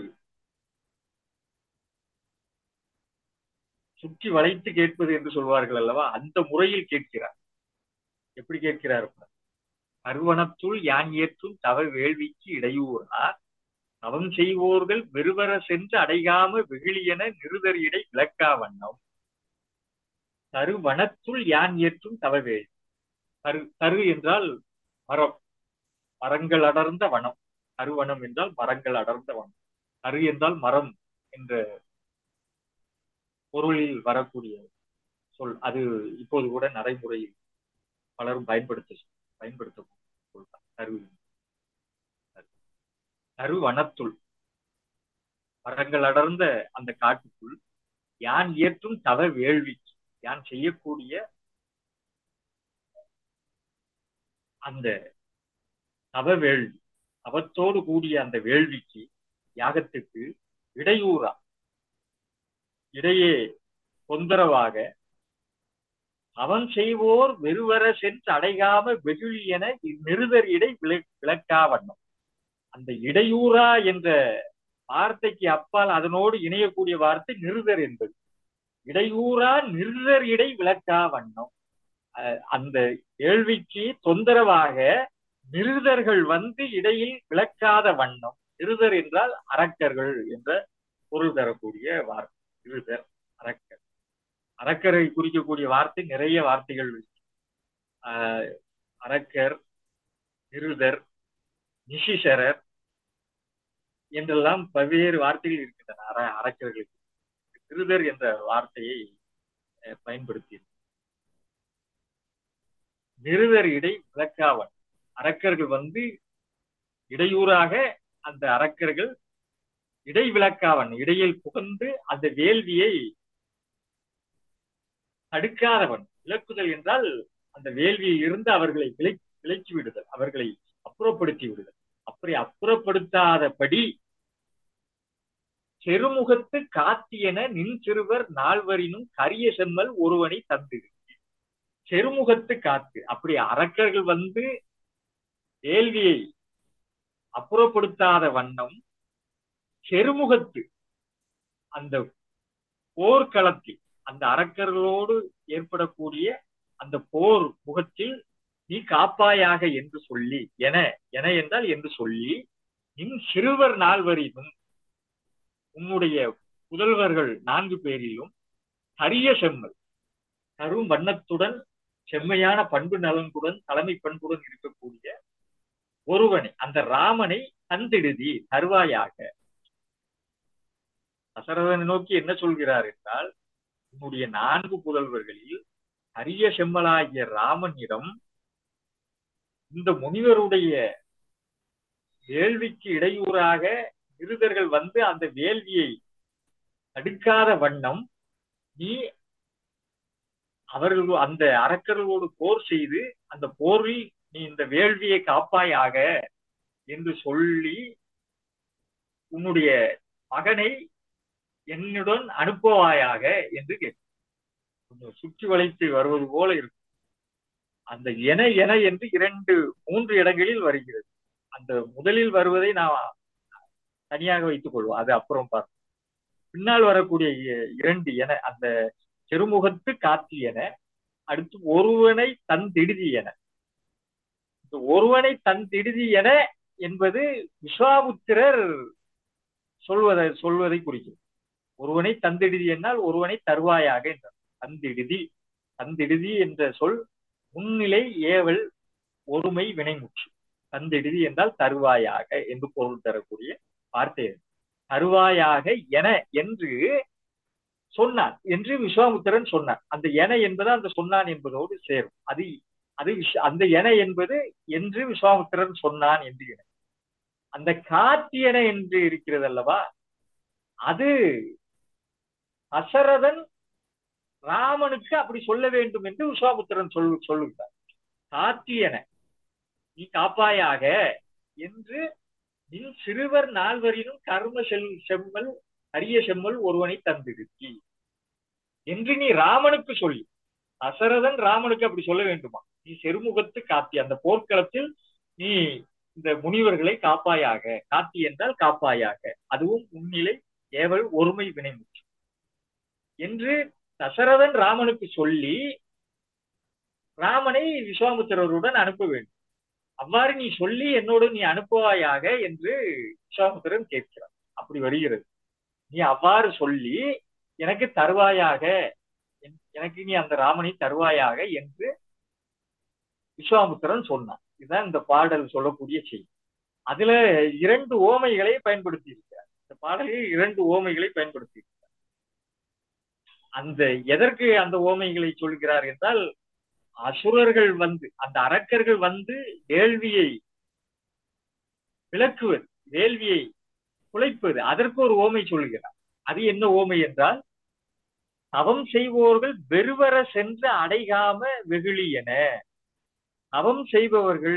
சுற்றி வளைத்து கேட்பது என்று சொல்வார்கள் அல்லவா அந்த முறையில் கேட்கிறார் எப்படி கேட்கிறார் அருவனத்துள் யான் ஏற்றும் தவ வேள்விக்கு இடையூறா தவம் செய்வோர்கள் வெறுவர சென்று அடையாம வெகுளியென நிருதர் இடை விளக்கா வண்ணம் தருவனத்துள் யான் ஏற்றும் தவ வேள்வி தரு தரு என்றால் மரம் மரங்கள் அடர்ந்த வனம் அருவனம் என்றால் மரங்கள் அடர்ந்த வனம் அரு என்றால் மரம் என்ற பொருளில் வரக்கூடிய சொல் அது இப்போது கூட நடைமுறையில் பலரும் பயன்படுத்த பயன்படுத்த சொல்றார் கரு கரு வனத்துள் மரங்கள் அடர்ந்த அந்த காட்டுக்குள் யான் ஏற்றும் தவ வேள்வி யான் செய்யக்கூடிய அந்த தவ வேள்வி அவத்தோடு கூடிய அந்த வேள்விக்கு யாகத்துக்கு இடையூறா இடையே தொந்தரவாக அவன் செய்வோர் வெறுவர சென்று அடையாம வெகுளி என நிருதர் இடை விள- விளக்கா வண்ணம் அந்த இடையூறா என்ற வார்த்தைக்கு அப்பால் அதனோடு இணையக்கூடிய வார்த்தை நிருதர் என்பது இடையூறா நிருதர் இடை விளக்கா வண்ணம் அஹ் அந்த கேள்விக்கு தொந்தரவாக நிருதர்கள் வந்து இடையில் விளக்காத வண்ணம் நிருதர் என்றால் அரக்கர்கள் என்ற பொருள் தரக்கூடிய வார்த்தை நிருதர் அரக்கர் அரக்கரை குறிக்கக்கூடிய வார்த்தை நிறைய வார்த்தைகள் இருக்கு. ஆஹ் அரக்கர் நிருதர் நிஷிசரர் என்றெல்லாம் பல்வேறு வார்த்தைகள் இருக்கின்றன அர அரக்கர்களுக்கு நிருதர் என்ற வார்த்தையை அஹ், பயன்படுத்தி நிருதர் இடை விளக்காவன் அரக்கர்கள் வந்து இடையூறாக அந்த அரக்கர்கள் இடை விளக்காவன் இடையில் புகுந்து அந்த வேள்வியை தடுக்காதவன் விளக்குதல் என்றால் அந்த வேள்வியில் இருந்து அவர்களை விலை விலக்கி விடுதல் அவர்களை அப்புறப்படுத்தி விடுதல் அப்படி அப்புறப்படுத்தாதபடி செருமுகத்து காத்தியன நின் சிறுவர் நால்வரினும் கரிய செம்மல் ஒருவனை தந்து செருமுகத்து காத்து அப்படி அரக்கர்கள் வந்து வேள்வியை அப்புறப்படுத்தாத வண்ணம் செருமுகத்து அந்த போர்க்களத்தில் அந்த அரக்கர்களோடு ஏற்படக்கூடிய அந்த போர் முகத்தில் நீ காப்பாயாக என்று சொல்லி என என என்றால் என்று சொல்லி நின் சிறுவர் நால்வரிலும் உன்னுடைய புதல்வர்கள் நான்கு பேரிலும் கரிய செம்மல் கரும் வண்ணத்துடன் செம்மையான பண்பு நலன்களுடன் தலைமை பண்புடன் இருக்கக்கூடிய ஒருவனை அந்த ராமனை தந்தெடுதி தருவாயாக தசரதனை நோக்கி என்ன சொல்கிறார் என்றால் உன்னுடைய நான்கு புதல்வர்களில் அரிய செம்மலாகிய ராமனிடம் இந்த முனிவருடைய வேள்விக்கு இடையூறாக விருதர்கள் வந்து அந்த வேள்வியை தடுக்காத வண்ணம் நீ அவர்கள் அந்த அரக்கர்களோடு போர் செய்து அந்த போரில் நீ இந்த வேள்வியை காப்பாயாக என்று சொல்லி உன்னுடைய மகனை என்னுடன் அனுப்புவாயாக என்று கேட்டு கொஞ்சம் சுற்றி வளைத்து வருவது போல இருக்கும் அந்த என என என்று இரண்டு மூன்று இடங்களில் வருகிறது அந்த முதலில் வருவதை நான் தனியாக வைத்துக் கொள்வோம் அது அப்புறம் பார்ப்போம் பின்னால் வரக்கூடிய இ- இரண்டு என அந்த செருமுகத்து காத்தி என அடுத்து ஒருவனை தந்திடுதி என இந்த ஒருவனை தந்திடுதி என என்பது விஸ்வாமுத்திரர் சொல்வதை சொல்வதை குறிக்கும் ஒருவனை தந்திடுதி என்னால் ஒருவனை தருவாயாக என்றார் தந்திடுதி தந்திடுதி என்ற சொல் முன்னிலை ஏவல் ஒருமை வினைமுற்று தந்திடுதி என்றால் தருவாயாக என்று பொருள் தரக்கூடிய வார்த்தை அது. தருவாயாக என என்று சொன்னான் என்று விஸ்வாமுத்திரன் சொன்னான் அந்த என என்பது அந்த சொன்னான் என்பதோடு சேரும் அது அது விஷ- அந்த என என்பது என்று விஸ்வாமுத்திரன் சொன்னான் என்று என. அந்த காத்தியன என்று இருக்கிறது அல்லவா அது அசரதன் ராமனுக்கு அப்படி சொல்ல வேண்டும் என்று விஸ்வாமுத்திரன் சொல் சொல்லுகிறார் காத்தியன நீ காப்பாயாக என்று நின் சிறுவர் நால்வரினும் கர்ம செல் செம்மல் அரிய செம்மல் ஒருவனை தந்திருத்தி என்று நீ ராமனுக்கு சொல்லி அசரதன் ராமனுக்கு அப்படி சொல்ல வேண்டுமா நீ செருமுகத்து காத்தி அந்த போர்க்களத்தில் நீ இந்த முனிவர்களை காப்பாயாக காத்தி என்றால் காப்பாயாக அதுவும் முன்னிலை ஏவல் ஒருமை வினைமுற்று என்று தசரதன் ராமனுக்கு சொல்லி ராமனை விஸ்வாமுத்திரருடன் அனுப்ப வேண்டும் அவ்வாறு நீ சொல்லி என்னோடு நீ அனுப்புவாயாக என்று விஸ்வாமுத்திரன் கேட்கிறான் அப்படி வருகிறது நீ அவ்வாறு சொல்லி எனக்கு தருவாயாக என்- எனக்கு நீ அந்த ராமனை தருவாயாக என்று விஸ்வாமுத்திரன் சொன்னான் இதுதான் இந்த பாடல் சொல்லக்கூடிய செய்தி அதுல இரண்டு ஓமைகளை பயன்படுத்தி இருக்கிறார் இந்த பாடலில் இரண்டு ஓமைகளை பயன்படுத்தி இருக்கிறார் அந்த எதற்கு அந்த ஓமைகளை சொல்கிறார் என்றால் அசுரர்கள் வந்து அந்த அரக்கர்கள் வந்து வேள்வியை விளக்குவது வேள்வியை குலைப்பது அதற்கு ஒரு ஓமை சொல்கிறார் அது என்ன ஓமை என்றால் தவம் செய்வோர்கள் வெறுவர சென்று அடைகாம வெகுளி என தவம் செய்பவர்கள்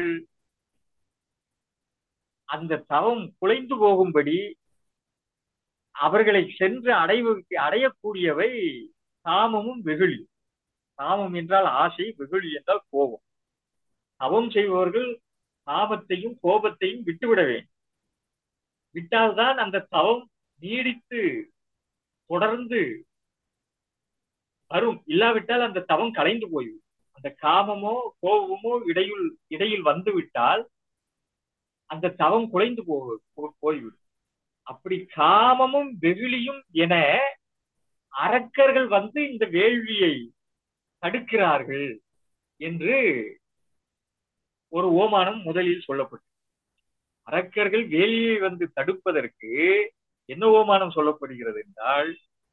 அந்த தவம் குலைந்து போகும்படி அவர்களை சென்று அடைவு அடையக்கூடியவை காமமும் வெகுளி காமம் என்றால் ஆசை வெகுளி என்றால் கோபம் தவம் செய்பவர்கள் காமத்தையும் கோபத்தையும் விட்டுவிட வேண்டும் விட்டால்தான் அந்த தவம் நீடித்து தொடர்ந்து வரும் இல்லாவிட்டால் அந்த தவம் கலைந்து போய்விடும் அந்த காமமோ கோபமோ இடையில் இடையில் வந்து விட்டால் அந்த தவம் குலைந்து போ போ- போய்விடும் அப்படி காமமும் வெகுளியும் என அரக்கர்கள் வந்து இந்த வேள்வியை தடுக்கிறார்கள் என்று ஒரு ஓமானம் முதலில் சொல்லப்பட்டது அரக்கர்கள் வேலியை வந்து தடுப்பதற்கு என்ன ஓமானம் சொல்லப்படுகிறது என்றால்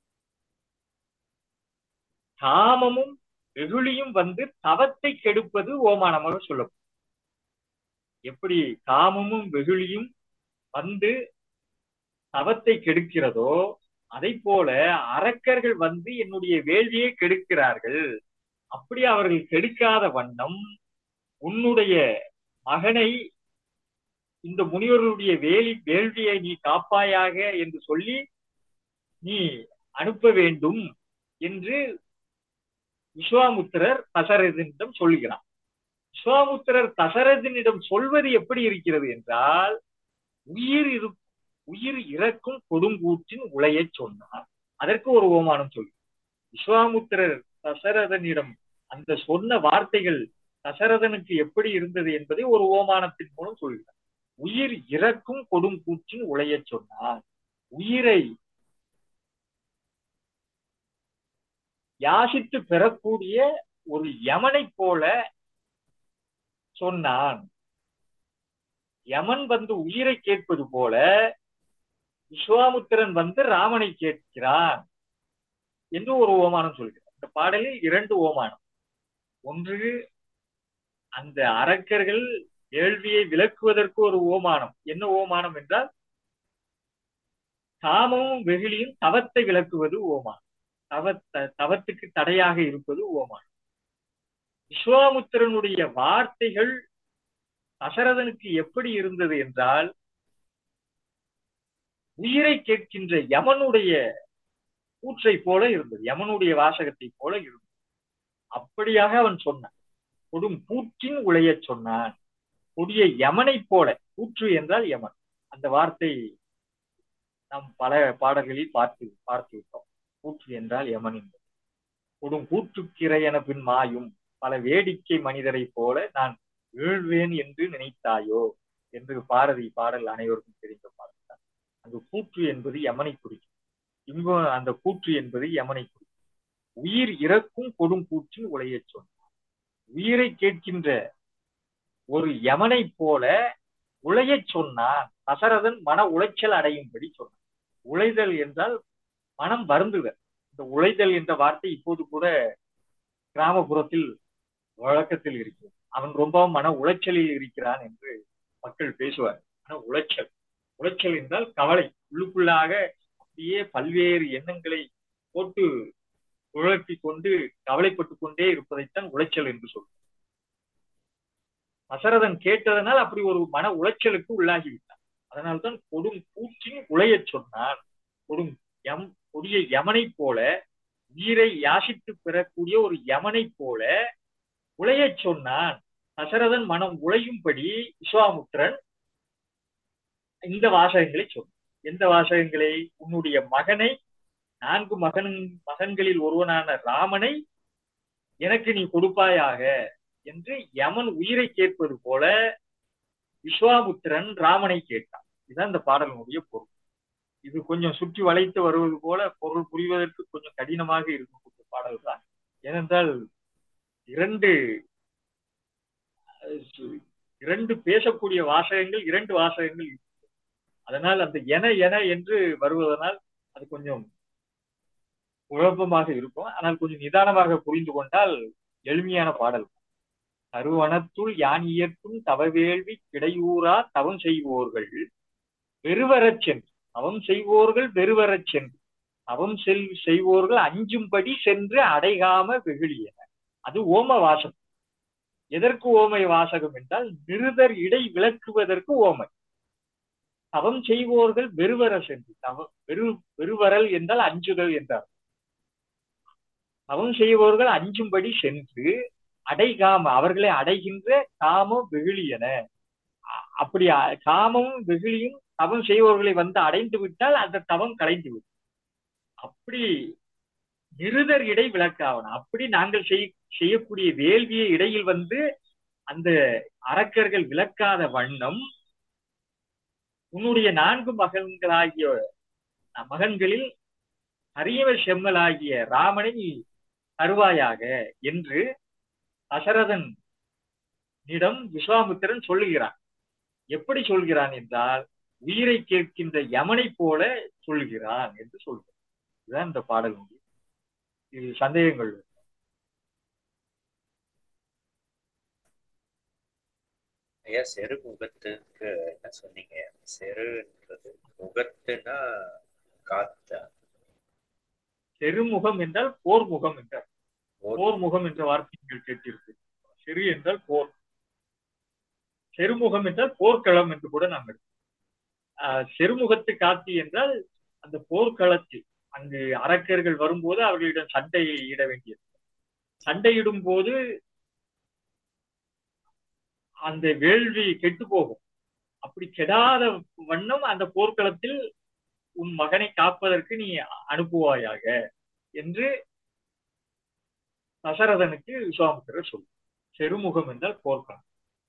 காமமும் வெகுளியும் வந்து தவத்தை கெடுப்பது ஓமானமாக சொல்லப்படும் எப்படி காமமும் வெகுளியும் வந்து தவத்தை கெடுக்கிறதோ அதை போல அரக்கர்கள் வந்து என்னுடைய வேள்வியை கெடுக்கிறார்கள் அப்படி அவர்கள் கெடுக்காத வண்ணம் உன்னுடைய மகனை இந்த முனிவர்களுடைய வேலி வேள்வியை நீ காப்பாயாக என்று சொல்லி நீ அனுப்ப வேண்டும் என்று விஸ்வாமுத்திரர் தசரதனிடம் சொல்கிறார் விஸ்வாமுத்திரர் தசரதனிடம் சொல்வது எப்படி இருக்கிறது என்றால் உயிர் இரு உயிர் இறக்கும் கொடுங்கூற்றின் உளையச் சொன்னார் அதற்கு ஒரு ஓமானம் சொல்லு விஸ்வாமுத்திரர் தசரதனிடம் அந்த சொன்ன வார்த்தைகள் தசரதனுக்கு எப்படி இருந்தது என்பதை ஒரு ஓமானத்தின் மூலம் சொல்கிறார் உயிர் இறக்கும் கொடுங்கூற்றின் உளையச் சொன்னார் உயிரை யாசித்து பெறக்கூடிய ஒரு யமனைப் போல சொன்னான் யமன் வந்து உயிரை கேட்பது போல விஸ்வாமுத்திரன் வந்து ராமனை கேட்கிறான் என்று ஒரு ஓமானம் சொல்கிறார் இந்த பாடலில் இரண்டு ஓமானம் ஒன்று அந்த அரக்கர்கள் வேள்வியை விளக்குவதற்கு ஒரு ஓமானம் என்ன ஓமானம் என்றால் காமமும் வெகுளியும் தவத்தை விளக்குவது ஓமானம் தவ தவத்துக்கு தடையாக இருப்பது ஓமானம் விஸ்வாமுத்திரனுடைய வார்த்தைகள் தசரதனுக்கு எப்படி இருந்தது என்றால் உயிரை கேட்கின்ற யமனுடைய கூற்றை போல இருந்தது யமனுடைய வாசகத்தை போல இருந்தது அப்படியாக அவன் சொன்னான் கொடும் கூற்றின் உளைய சொன்னான் கொடிய யமனை போல கூற்று என்றால் யமன் அந்த வார்த்தை நாம் பல பாடல்களில் பார்த்து பார்த்து விட்டோம் கூற்று என்றால் யமன் என்பது கொடும் கூற்றுக்கிரையென பின் மாயும் பல வேடிக்கை மனிதரை போல நான் வீழ்வேன் என்று நினைத்தாயோ என்று பாரதி பாடல் அனைவருக்கும் தெரிந்த பாடல் தான் அந்த கூற்று என்பது யமனை குறிக்கும் இங்க அந்த கூற்று என்பது யமனை குறிக்கும் உயிர் இறக்கும் கொடும் கூற்றின் உளைய சொன்னார் உயிரை கேட்கின்ற ஒரு யமனை போல உழைய சொன்னான் தசரதன் மன உளைச்சல் அடையும்படி சொன்னான் உழைதல் என்றால் மனம் வருந்துதல் இந்த உழைதல் என்ற வார்த்தை இப்போது கூட கிராமப்புறத்தில் வழக்கத்தில் இருக்கிறது அவன் ரொம்ப மன உளைச்சலில் இருக்கிறான் என்று மக்கள் பேசுவார் மன உளைச்சல் உளைச்சல் என்றால் கவலை உள்ளுக்குள்ளாக அப்படியே பல்வேறு எண்ணங்களை போட்டு உழப்பி கொண்டு கவலைப்பட்டு கொண்டே இருப்பதைத்தான் உளைச்சல் என்று சொல்றார் தசரதன் கேட்டதனால் அப்படி ஒரு மன உளைச்சலுக்கு உள்ளாகிவிட்டான் அதனால்தான் கொடும் கூற்றின் உளைய சொன்னான் கொடும் எம் கொடிய யமனை போல உயிரை யாசித்து பெறக்கூடிய ஒரு யமனை போல உளைய சொன்னான் தசரதன் மனம் உழையும்படி விஸ்வாமுத்திரன் இந்த வாசகங்களை சொன்னான் எந்த வாசகங்களை உன்னுடைய மகனை நான்கு மகன் மகன்களில் ஒருவனான ராமனை எனக்கு நீ கொடுப்பாயாக என்று யமன் உயிரை கேட்பது போல விஸ்வாமுத்திரன் ராமனை கேட்டான் இதுதான் இந்த பாடலினுடைய பொருள் இது கொஞ்சம் சுற்றி வளைத்து வருவது போல பொருள் புரிவதற்கு கொஞ்சம் கடினமாக இருக்கக்கூடிய பாடல் தான் ஏனென்றால் இரண்டு இரண்டு பேசக்கூடிய வாசகங்கள் இரண்டு வாசகங்கள் அதனால் அந்த என என என்று வருவதனால் அது கொஞ்சம் குழப்பமாக இருக்கும் ஆனால் கொஞ்சம் நிதானமாக புரிந்து கொண்டால் எளிமையான பாடல் தருவனத்துள் யான் இயற்றும் தவவேள்வி கிடையூரா தவம் செய்வோர்கள் வெறுவரச் சென்று தவம் செய்வோர்கள் வெறுவரச் சென்று தவம் செல் செய்வோர்கள் அஞ்சும்படி சென்று அடைகாம வெகுளியன அது ஓம வாசகம் எதற்கு ஓமை வாசகம் என்றால் நிருதர் இடை விளக்குவதற்கு ஓமை தவம் செய்வோர்கள் வெறுவர சென்று தவ வெறு வெறுவரல் என்றால் அஞ்சுதல் என்றார் தவம் செய்வோர்கள் அஞ்சும்படி சென்று அடைகாம அவர்களை அடைகின்ற காம வெகுளியன அப்படி காமமும் வெகுளியும் தவம் செய்வோர்களை வந்து அடைந்து விட்டால் அந்த தவம் கலைந்து விடும் அப்படி நிருதர் இடை விளக்காவன அப்படி நாங்கள் செய் செய்யக்கூடிய வேள்வியை இடையில் வந்து அந்த அரக்கர்கள் விளக்காத வண்ணம் உன்னுடைய நான்கு மகன்களாகிய மகன்களில் அரியவர் செம்மலாகிய ராமனை தருவாயாக என்று தசரதன் இடம் விஸ்வாமித்திரன் சொல்லுகிறான் எப்படி சொல்கிறான் என்றால் உயிரை கேட்கின்ற யமனை போல சொல்கிறான் என்று சொல்கிறான் இதுதான் இந்த பாடல் இது சந்தேகங்கள் ஐயா செரு முகத்துக்கு என்ன சொன்னீங்க செருன்றது முகத்துனா காத்தா செருமுகம் என்றால் போர் முகம் என்றார் போர் முகம் என்ற வார்த்தை நீங்கள் கேட்டிருக்கு செரு என்றால் போர் செருமுகம் என்றால் போர்க்களம் என்று கூட நாம் எடுத்தோம் செருமுகத்து காத்தி என்றால் அந்த போர்க்களத்தில் அங்கு அரக்கர்கள் வரும்போது அவர்களிடம் சண்டையை இட வேண்டியது சண்டையிடும் போது அந்த வேள்வி கெட்டு போகும் அப்படி கெடாத வண்ணம் அந்த போர்க்களத்தில் உன் மகனை காப்பதற்கு நீ அனுப்புவாயாக என்று தசரதனுக்கு விஸ்வாமித்திரர் சொல்லு செருமுகம் என்றால் போர்க்களம்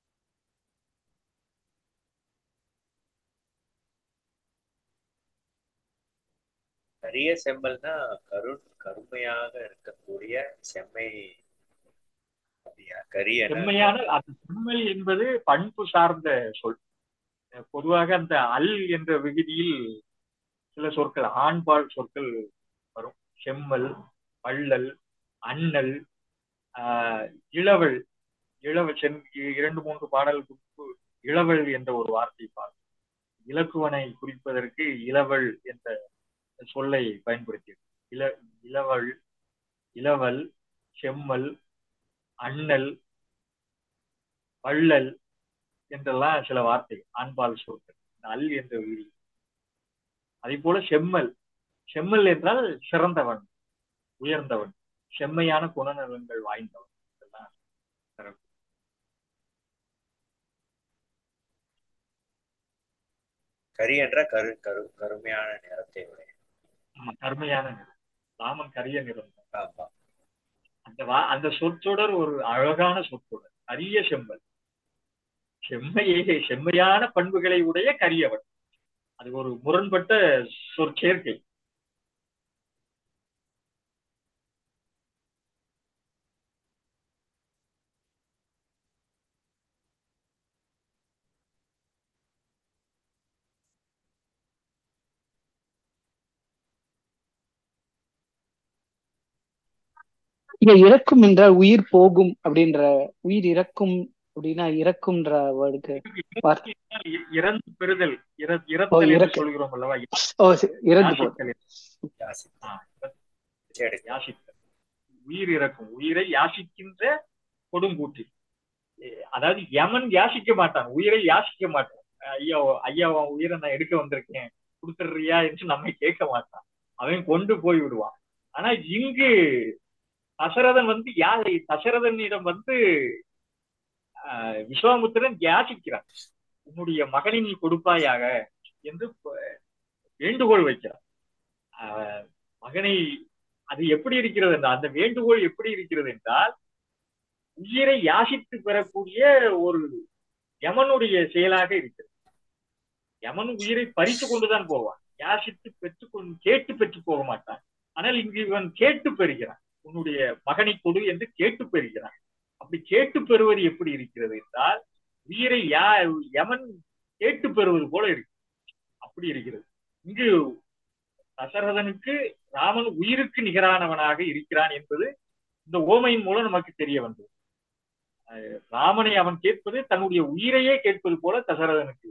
கரிய செம்மல்னா கரு கருமையாக இருக்கக்கூடிய செம்மை கரிய செம்மையான அந்த செம்மல் என்பது பண்பு சார்ந்த சொல் பொதுவாக அந்த அல் என்ற விகுதியில் சில சொற்கள் ஆண்பால் சொற்கள் வரும் செம்மல் வள்ளல் அண்ணல் ஆஹ் இளவல் இளவல் சென் இரண்டு மூன்று பாடல்களுக்கு இளவல் என்ற ஒரு வார்த்தை பார்க்கும் இலக்குவனை குறிப்பதற்கு இளவல் என்ற சொல்லை பயன்படுத்தியது இள இளவல் இளவல் செம்மல் அண்ணல் வள்ளல் என்றெல்லாம் சில வார்த்தைகள் ஆண்பால் சொற்கள் இந்த அல் என்ற உயிரி அதே போல செம்மல் செம்மல் என்றால் சிறந்தவன் உயர்ந்தவன் செம்மையான குணநலன்கள் வாய்ந்தவன் இதெல்லாம் சிறப்பு கரி என்ற கரு கரு கருமையான நிறத்தை உடைய ஆமா, கருமையான நிறம் ராமன் கரிய நிறம் ஆமா அந்த வா அந்த சொற்றொடர் ஒரு அழகான சொற்றொடர் அரிய செம்பல் செம்மையே செம்மையான பண்புகளை உடைய கரியவன் அது ஒரு முரண்பட்ட சொற்சேர்க்கை இங்க இறக்கும் என்றால் உயிர் போகும் அப்படின்ற உயிர் இறக்கும் அப்படின்னா இறக்கும்ன்ற வேர்டுக்கு வார்த்தை இ- இறந்து பெறுதல் இற- இறத்தல் என்று இறக்க- சொல்கிறோம் அல்லவா ஓ சரி, இறந்து போ யாசித்தல் யாசி ஆ, இறத்தல், சரி யாசித்தல் உயிர் இறக்கும் உயிரை யாசிக்கின்ற கொடுங்கூட்டில் எ- அதாவது யமன் யாசிக்க மாட்டான் உயிரை யாசிக்க மாட்டான் ஐயா ஐயா உன் உயிரை நான் எடுக்க வந்திருக்கேன் கொடுத்துடுறியா என்று நம்மை கேட்க மாட்டான் அவன் கொண்டு போய் விடுவான் ஆனா இங்கு தசரதன் வந்து யா தசரதனிடம் வந்து ஆஹ், விஸ்வாமுத்திரன் யாசிக்கிறான் உன்னுடைய மகனை நீ கொடுப்பாயாக என்று ப- வேண்டுகோள் வைக்கிறான் ஆஹ், மகனை அது எப்படி இருக்கிறது என்றால் அந்த வேண்டுகோள் எப்படி இருக்கிறது என்றால் உயிரை யாசித்து பெறக்கூடிய ஒரு யமனுடைய செயலாக இருக்கிறது யமன் உயிரை பறித்து கொண்டுதான் போவான் யாசித்து பெற்றுக்கொண்டு கேட்டு பெற்று போக மாட்டான் ஆனால் இங்கு இவன் கேட்டு பெறுகிறான் உன்னுடைய மகனை கொடு என்று கேட்டு பெறுகிறான் அப்படி கேட்டு பெறுவது எப்படி இருக்கிறது என்றால் உயிரை யா யமன் கேட்டு பெறுவது போல இருக்கு அப்படி இருக்கிறது இங்கு தசரதனுக்கு ராமன் உயிருக்கு நிகரானவனாக இருக்கிறான் என்பது இந்த ஓமையின் மூலம் நமக்கு தெரிய வந்தது அஹ் ராமனை அவன் கேட்பது தன்னுடைய உயிரையே கேட்பது போல தசரதனுக்கு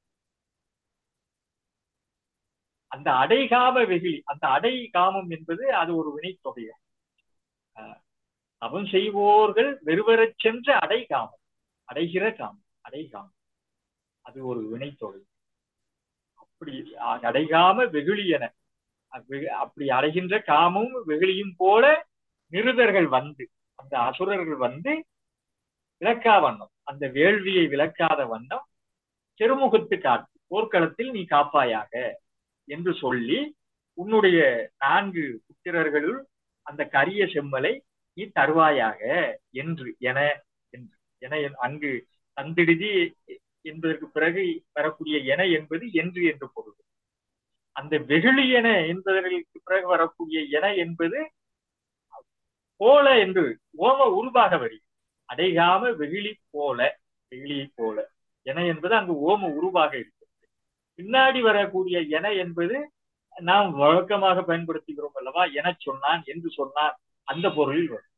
அந்த அடைகாம வெகுளி அந்த அடை காமம் என்பது அது ஒரு வினைத்தொகை அஹ் அவன் செய்வோர்கள் வெறுவரச் சென்ற அடை காமம் அடைகிற காமம் அடை காமம் அது ஒரு வினைத்தொகை அப்படி அ- அடைகாம வெகுளி என அவ்வெ- அப்படி அடைகின்ற காமும் வெகுளியும் போல நிருதர்கள் வந்து அந்த அசுரர்கள் வந்து விளக்கா வண்ணம் அந்த வேள்வியை விளக்காத வண்ணம் செருமுகத்து காட்டு போர்க்களத்தில் நீ காப்பாயாக என்று சொல்லி உன்னுடைய நான்கு புத்திரர்களுள் அந்த கரிய செம்மலை நீ தருவாயாக என்று என என்று என என்- அங்கு தந்திடுதி என்பதற்கு பிறகு வரக்கூடிய என என்பது என்று என்று பொருள் அந்த வெகுளி என என்பதற்கு பிறகு வரக்கூடிய என என்பது போல என்று ஓம உருவாக வரி அடைகாம வெகுளி போல வெகுளியை போல என என்பது அங்கு ஓம உருவாக இருக்கிறது பின்னாடி வரக்கூடிய என என்பது நாம் வழக்கமாக பயன்படுத்துகிறோம் அல்லவா என சொன்னான் என்று சொன்னான் அந்த பொருளில் வரும்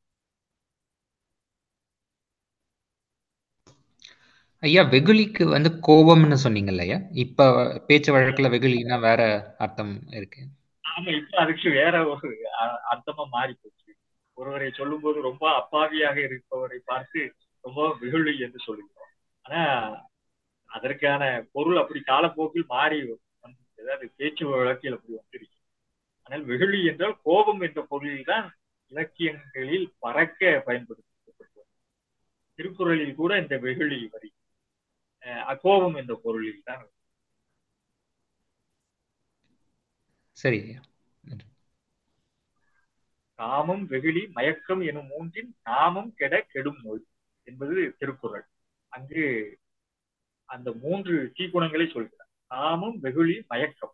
ஐயா வெகுளிக்கு வந்து கோபம்னு சொன்னீங்கல்ல ஐயா இப்ப பேச்சு வழக்குல வெகுளினா வேற அர்த்தம் இருக்கு ஆமா இப்ப அதுக்கு வேற ஒரு அ- அர்த்தமா மாறி போச்சு ஒருவரை சொல்லும்போது ரொம்ப அப்பாவியாக இருப்பவரை பார்த்து ரொம்ப வெகுளி என்று சொல்லுகிறோம் ஆனா அதற்கான பொருள் அப்படி காலப்போக்கில் மாறி வந்துச்சு அதாவது பேச்சு வழக்கில் அப்படி வந்துருக்கு ஆனால் வெகுளி என்றால் கோபம் என்ற பொருளில் தான் இலக்கியங்களில் பறக்க பயன்படுத்தப்பட்டது திருக்குறளில் கூட இந்த வெகுளி வரி அஹ் அகோபம் என்ற பொருளில் தான் சரி ஐயா காமம் வெகுளி மயக்கம் எனும் மூன்றின் காமம் கெட கெடும் நோய் என்பது திருக்குறள் அங்கு அந்த மூன்று தீக்குணங்களை சொல்கிறார் காமம் வெகுளி மயக்கம்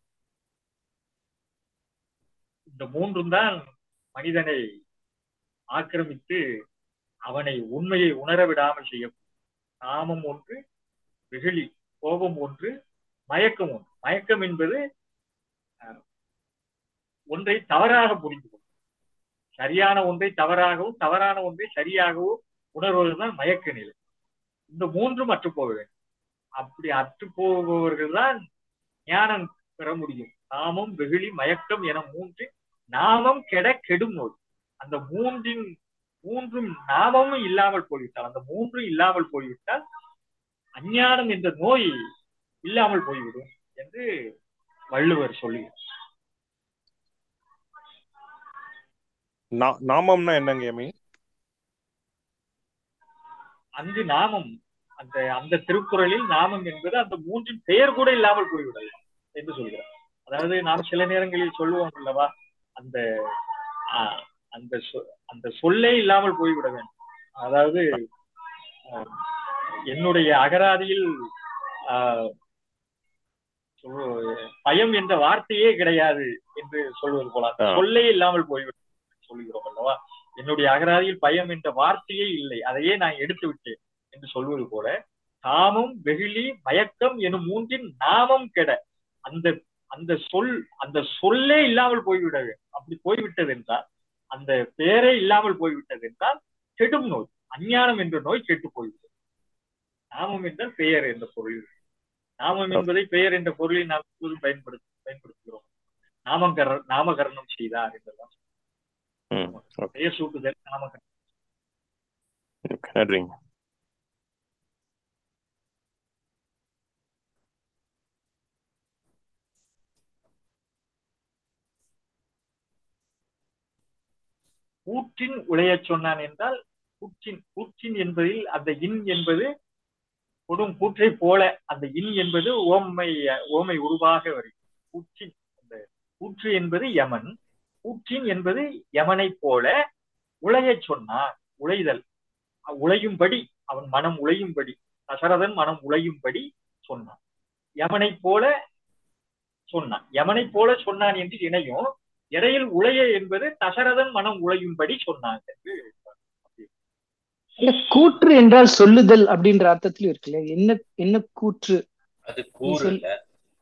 இந்த மூன்றும் தான் மனிதனை ஆக்கிரமித்து அவனை உண்மையை உணர விடாமல் செய்யும் காமம் ஒன்று வெகுளி கோபம் ஒன்று மயக்கம் ஒன்று மயக்கம் என்பது அஹ், ஒன்றை தவறாக புரிந்து கொள்ளும் சரியான ஒன்றை தவறாகவும் தவறான ஒன்றை சரியாகவும் உணர்வதுதான் மயக்க நிலை இந்த மூன்றும் அற்று போக வேண்டும் அப்படி அற்று போபவர்கள் தான் ஞானம் பெற முடியும் நாமம் வெகுளி மயக்கம் என மூன்று நாமம் கெட கெடும் நோய் அந்த மூன்றின் மூன்றும் நாமமும் இல்லாமல் போய்விட்டால் அந்த மூன்றும் இல்லாமல் போய்விட்டால் அஞ்ஞானம் என்ற நோய் இல்லாமல் போய்விடும் என்று வள்ளுவர் சொல்லுகிறார் நா- நாமம்னா என்னங்க மீ அங்கு நாமம் அந்த அந்த திருக்குறளில் நாமம் என்பது அந்த மூன்றின் பெயர் கூட இல்லாமல் போய்விடலாம் என்று சொல்கிறார் அதாவது நாம் சில நேரங்களில் சொல்லுவோம் அல்லவா அந்த ஆஹ், அந்த சொ- அந்த சொல்லே இல்லாமல் போய்விட வேண்டும் அதாவது ஆஹ், என்னுடைய அகராதியில் ஆஹ், சொல்லு- பயம் என்ற வார்த்தையே கிடையாது என்று சொல்வது போல அந்த ஆ. சொல்லே இல்லாமல் போய்விடும் சொல்லுகிறோம் அல்லவா என்னுடைய அகராதியில் பயம் என்ற வார்த்தையே இல்லை அதையே நான் எடுத்து விட்டேன் என்று சொல்வது போல காமம் வெகுளி மயக்கம் எனும் மூன்றின் நாமம் கெட அந்த அந்த சொல் அந்த சொல்லே இல்லாமல் போய்விட வேண்டும். அப்படி போய்விட்டது என்றால் அந்த பெயரே இல்லாமல் போய்விட்டது என்றால் கெடும் நோய் அஞ்ஞானம் என்ற நோய் கெட்டு போய்விடும் நாமம் என்றால் பெயர் என்ற பொருள் நாமம் என்பதை பெயர் என்ற பொருளில் நாம் எப்போதும் பயன்படுத்த பயன்படுத்துகிறோம் நாமகர நாமகரணம் செய்தார் என்றெல்லாம் ம் ஓகே பெயர் சூட்டுதல் நாமகரணம் ஓகே நன்றிங்க கூற்றின் உழையச் சொன்னான் என்றால் கூற்றின் கூற்றின் என்பதில் அந்த இன் என்பது கொடும் கூற்றை போல அந்த இன் என்பது ஓமை ஓமை உருவாக வருகிறது கூற்றின் அந்த கூற்று என்பது யமன் கூற்றின் என்பது யமனை போல உழையச் சொன்னான் உழைதல் உழையும்படி அவன் மனம் உழையும்படி தசரதன் மனம் உழையும்படி சொன்னான் யமனை போல சொன்னான் யமனை போல சொன்னான் என்று இணையும் இடையில் உழைய என்பது தசரதன் மனம் உழையும்படி சொன்னான் என்று இல்ல கூற்று என்றால் சொல்லுதல் அப்படின்ற அர்த்தத்திலும் இருக்குல்ல என்ன என்ன கூற்று அது கூறு சொல். இல்ல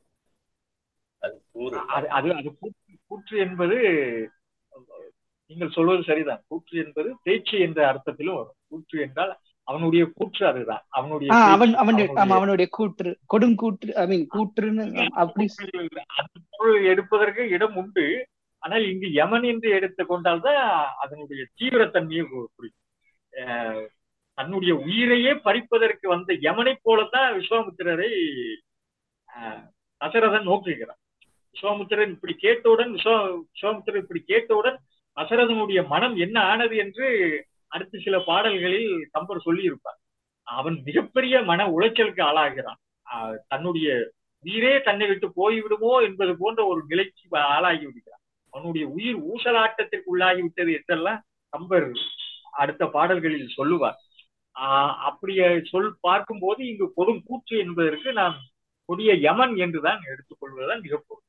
அது கூறு இல்ல. அது அது அது கூற்று கூற்று என்பது நீங்கள் சொல்வது சரிதான் கூற்று என்பது பேச்சு என்ற அர்த்தத்திலும் வரும் கூற்று என்றால் அவனுடைய கூற்று அதுதான் அவனுடைய ஆஹ் பேச்சு, அவன் அவன் அவனுடைய- ஆமா அவனுடைய கூற்று கொடுங்கூற்று ஐ மீன் கூற்றுன்னு அப்படி அந்த பொருள் எடுப்பதற்கு இடம் உண்டு ஆனால் இங்கு யமன் என்று எடுத்து கொண்டால்தான் அதனுடைய தீவிரத்தன்மையை கு- குறிக்கும் அஹ் தன்னுடைய உயிரையே பறிப்பதற்கு வந்த யமனைப் போலத்தான் விஸ்வாமித்திரரை அஹ், தசரதன் நோக்குகிறார் விஸ்வாமித்திரன் இப்படி கேட்டவுடன் விஸ்வா விஸ்வாமித்திரன் இப்படி கேட்டவுடன் தசரதனுடைய மனம் என்ன ஆனது என்று அடுத்த சில பாடல்களில் கம்பர் சொல்லியிருப்பார் அவன் மிகப்பெரிய மன உளைச்சலுக்கு ஆளாகிறான் அஹ், தன்னுடைய உயிரே தன்னை விட்டு போய்விடுமோ என்பது போன்ற ஒரு நிலைக்கு ஆளாகி விடுகிறான் அவனுடைய உயிர் ஊசலாட்டத்திற்கு உள்ளாகி விட்டது என்றெல்லாம் கம்பர் அடுத்த பாடல்களில் சொல்லுவார் ஆஹ் அப்படியே சொல் பார்க்கும்போது இங்கு கொடும் கூற்று என்பதற்கு நாம் கொடிய யமன் என்றுதான் எடுத்துக்கொள்வதுதான் மிக பொருள்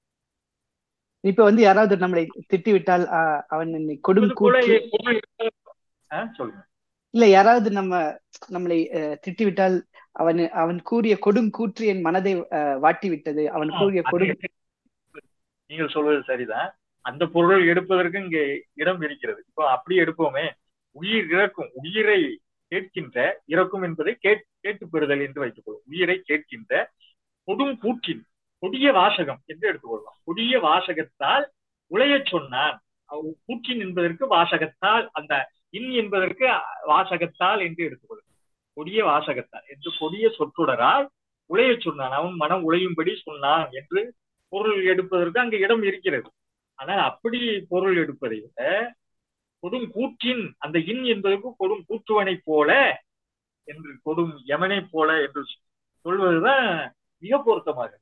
இப்ப வந்து யாராவது நம்மளை திட்டி விட்டால் ஆஹ் அவன் என்னை கொடும் இது போல கூற்று பொருள் ஆஹ் சொல்லுங்க இல்ல யாராவது நம்ம நம்மளை அஹ், திட்டிவிட்டால் அவன் அவன் கூறிய கொடும் கூற்று என் மனதை அஹ், வாட்டி விட்டது அவன் கூறிய கொடும் நீங்கள் சொல்வது சரிதான் அந்த பொருள் எடுப்பதற்கு இங்கே இடம் இருக்கிறது இப்போ அப்படி எடுப்போமே உயிர் இறக்கும் உயிரை கேட்கின்ற இறக்கும் என்பதை கேட் கேட்டு பெறுதல் என்று வைத்துக் கொள்வோம் உயிரை கேட்கின்ற கொடும் கூற்றின் கொடிய வாசகம் என்று எடுத்துக்கொள்ளலாம் கொடிய வாசகத்தால் உழையச் சொன்னான் அவ் கூற்றின் என்பதற்கு வாசகத்தால் அந்த இன் என்பதற்கு வாசகத்தால் என்று எடுத்துக்கொள்ளும் கொடிய வாசகத்தால் என்று கொடிய சொற்றொடரால் உழையச் சொன்னான் அவன் மனம் உழையும்படி சொன்னான் என்று பொருள் எடுப்பதற்கு அங்கு இடம் இருக்கிறது ஆனால் அப்படி பொருள் எடுப்பதை விட கொடும் கூற்றின் அந்த இன் என்பதற்கு கொடும் கூற்றுவனை போல என்று கொடும் யமனை போல என்று சொல்வதுதான் மிக பொருத்தமாக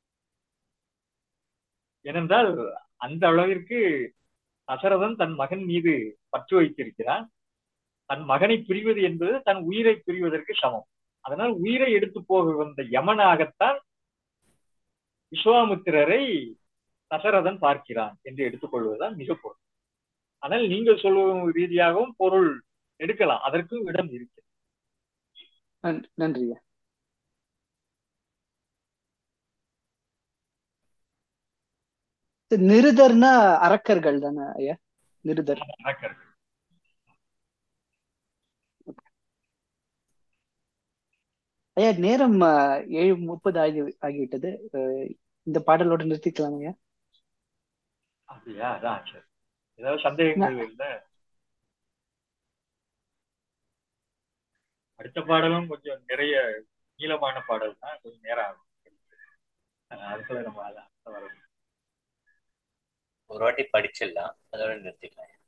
ஏனென்றால் அந்த அளவிற்கு தசரதன் தன் மகன் மீது பற்று வைத்திருக்கிறான் தன் மகனை பிரிவது என்பது தன் உயிரை பிரிவதற்கு சமம் அதனால் உயிரை எடுத்து போக வந்த யமனாகத்தான் விஸ்வாமித்திரரை தசரதன் பார்க்கிறான் என்று எடுத்துக்கொள்வதுதான் மிக பொருள் ஆனால் நீங்கள் சொல்லும் ரீதியாகவும் பொருள் எடுக்கலாம் அதற்கும் இடம் இருக்கு நன்- நன்றி ஐயா. நிருதர்னா அரக்கர்கள் தானே ஐயா நிருதர் அரக்கர்கள். ஐயா நேரம் அஹ், ஏழு முப்பது ஆகி ஆகிவிட்டது அஹ், இந்த பாடலோட நிறுத்திக்கலாம் ஐயா அப்படியா அதான் சரி ஏதாவது சந்தேகங்கள் இல்ல அடுத்த பாடலும் கொஞ்சம் நிறைய நீளமான பாடல் தான் கொஞ்சம் நேரம் ஆகும் அஹ் அதுக்குள்ள நம்ம அதை அடுத்த வாரம் ஒரு வாட்டி படிச்சிடலாம் அதோட நிறுத்திக்கலாம்